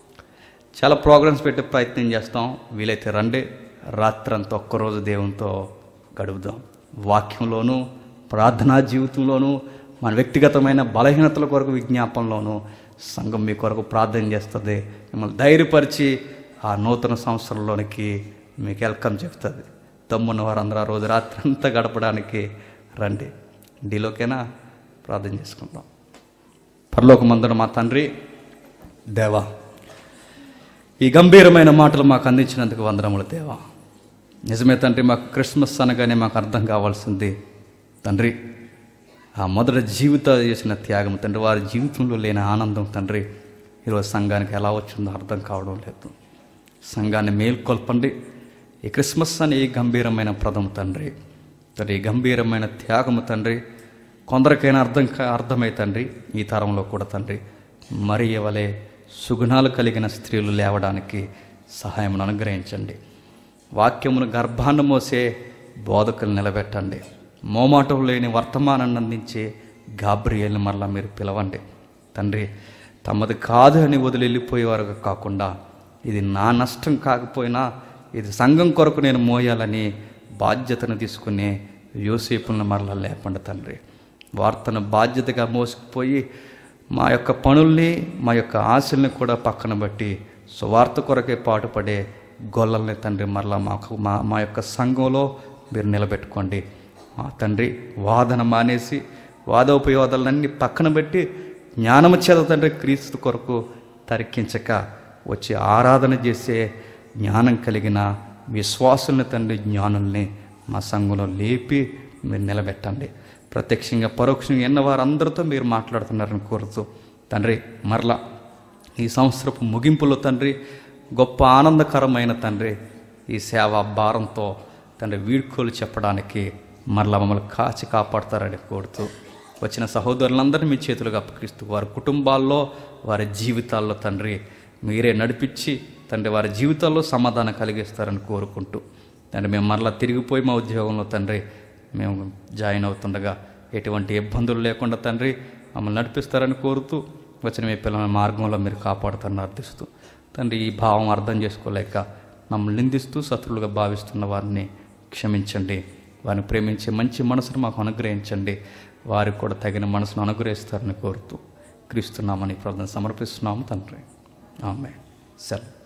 చాలా ప్రోగ్రామ్స్ పెట్టే ప్రయత్నం చేస్తాం వీలైతే రండి రాత్రంతా ఒక్కరోజు దేవునితో గడుపుదాం వాక్యంలోనూ ప్రార్థనా జీవితంలోనూ మన వ్యక్తిగతమైన బలహీనతల కొరకు విజ్ఞాపనలోనూ సంఘం మీ కొరకు ప్రార్థన చేస్తుంది మిమ్మల్ని ధైర్యపరిచి ఆ నూతన సంవత్సరంలోనికి మీకు వెల్కమ్ చెప్తుంది తమ్మున్న వారందరూ ఆ రోజు రాత్రి అంతా గడపడానికి రండి డీలోకైనా ప్రార్థన చేసుకుందాం పరలోకమందున మా తండ్రి దేవా ఈ గంభీరమైన మాటలు మాకు అందించినందుకు వందనములు దేవా నిజమే తండ్రి మాకు క్రిస్మస్ అనగానే మాకు అర్థం కావాల్సింది తండ్రి ఆ మొదట జీవిత చేసిన త్యాగం తండ్రి వారి జీవితంలో లేని ఆనందం తండ్రి ఈరోజు సంఘానికి ఎలా వచ్చిందో అర్థం కావడం లేదు సంఘాన్ని మేల్కొల్పండి ఈ క్రిస్మస్ అనే ఈ గంభీరమైన ప్రథమ తండ్రి తండ్రి ఈ గంభీరమైన త్యాగము తండ్రి కొందరికైనా అర్థం కా- అర్థమై తండ్రి ఈ తరంలో కూడా తండ్రి మరి వలె సుగుణాలు కలిగిన స్త్రీలు లేవడానికి సహాయం అనుగ్రహించండి వాక్యమును గర్భాన్ని మోసే బోధకులు నిలబెట్టండి మోమాటం లేని వర్తమానాన్ని అందించే గాబ్రియల్ని మరలా మీరు పిలవండి తండ్రి తమది కాదు అని వదిలి వెళ్ళిపోయేవారు కాకుండా ఇది నా నష్టం కాకపోయినా ఇది సంఘం కొరకు నేను మోయాలని బాధ్యతను తీసుకునే యోసేపులను మరలా లేపండి తండ్రి వార్తను బాధ్యతగా మోసుకుపోయి మా యొక్క పనుల్ని మా యొక్క ఆశల్ని కూడా పక్కన బట్టి సువార్త కొరకే పాటుపడే గొల్లల్ని తండ్రి మరలా మాకు మా మా యొక్క సంఘంలో మీరు నిలబెట్టుకోండి మా తండ్రి వాదన మానేసి వాదోపయోదాలన్నీ పక్కన పెట్టి జ్ఞానము చేత తండ్రి క్రీస్తు కొరకు తరికించక వచ్చి ఆరాధన చేసే జ్ఞానం కలిగిన విశ్వాసుల్ని తండ్రి జ్ఞానుల్ని మా సంఘంలో లేపి మీరు నిలబెట్టండి ప్రత్యక్షంగా పరోక్షంగా ఎన్న వారందరితో మీరు మాట్లాడుతున్నారని కోరుతూ తండ్రి మరలా ఈ సంవత్సరపు ముగింపులో తండ్రి గొప్ప ఆనందకరమైన తండ్రి ఈ సేవా భారంతో తండ్రి వీడ్కోలు చెప్పడానికి మరలా మమ్మల్ని కాచి కాపాడతారని కోరుతూ వచ్చిన సహోదరులందరినీ మీ చేతులుగా అప్పగిస్తూ వారి కుటుంబాల్లో వారి జీవితాల్లో తండ్రి మీరే నడిపించి తండ్రి వారి జీవితాల్లో సమాధానం కలిగిస్తారని కోరుకుంటూ తండ్రి మేము మరలా తిరిగిపోయి మా ఉద్యోగంలో తండ్రి మేము జాయిన్ అవుతుండగా ఎటువంటి ఇబ్బందులు లేకుండా తండ్రి మమ్మల్ని నడిపిస్తారని కోరుతూ వచ్చిన మీ పిల్లల మార్గంలో మీరు కాపాడుతారని అర్థిస్తూ తండ్రి ఈ భావం అర్థం చేసుకోలేక మమ్మల్ని నిందిస్తూ శత్రువులుగా భావిస్తున్న వారిని క్షమించండి వారిని ప్రేమించే మంచి మనసును మాకు అనుగ్రహించండి వారికి కూడా తగిన మనసును అనుగ్రహిస్తారని కోరుతూ క్రీస్తున్నామని ప్రార్థన సమర్పిస్తున్నాము తండ్రి ఆమె సెలవు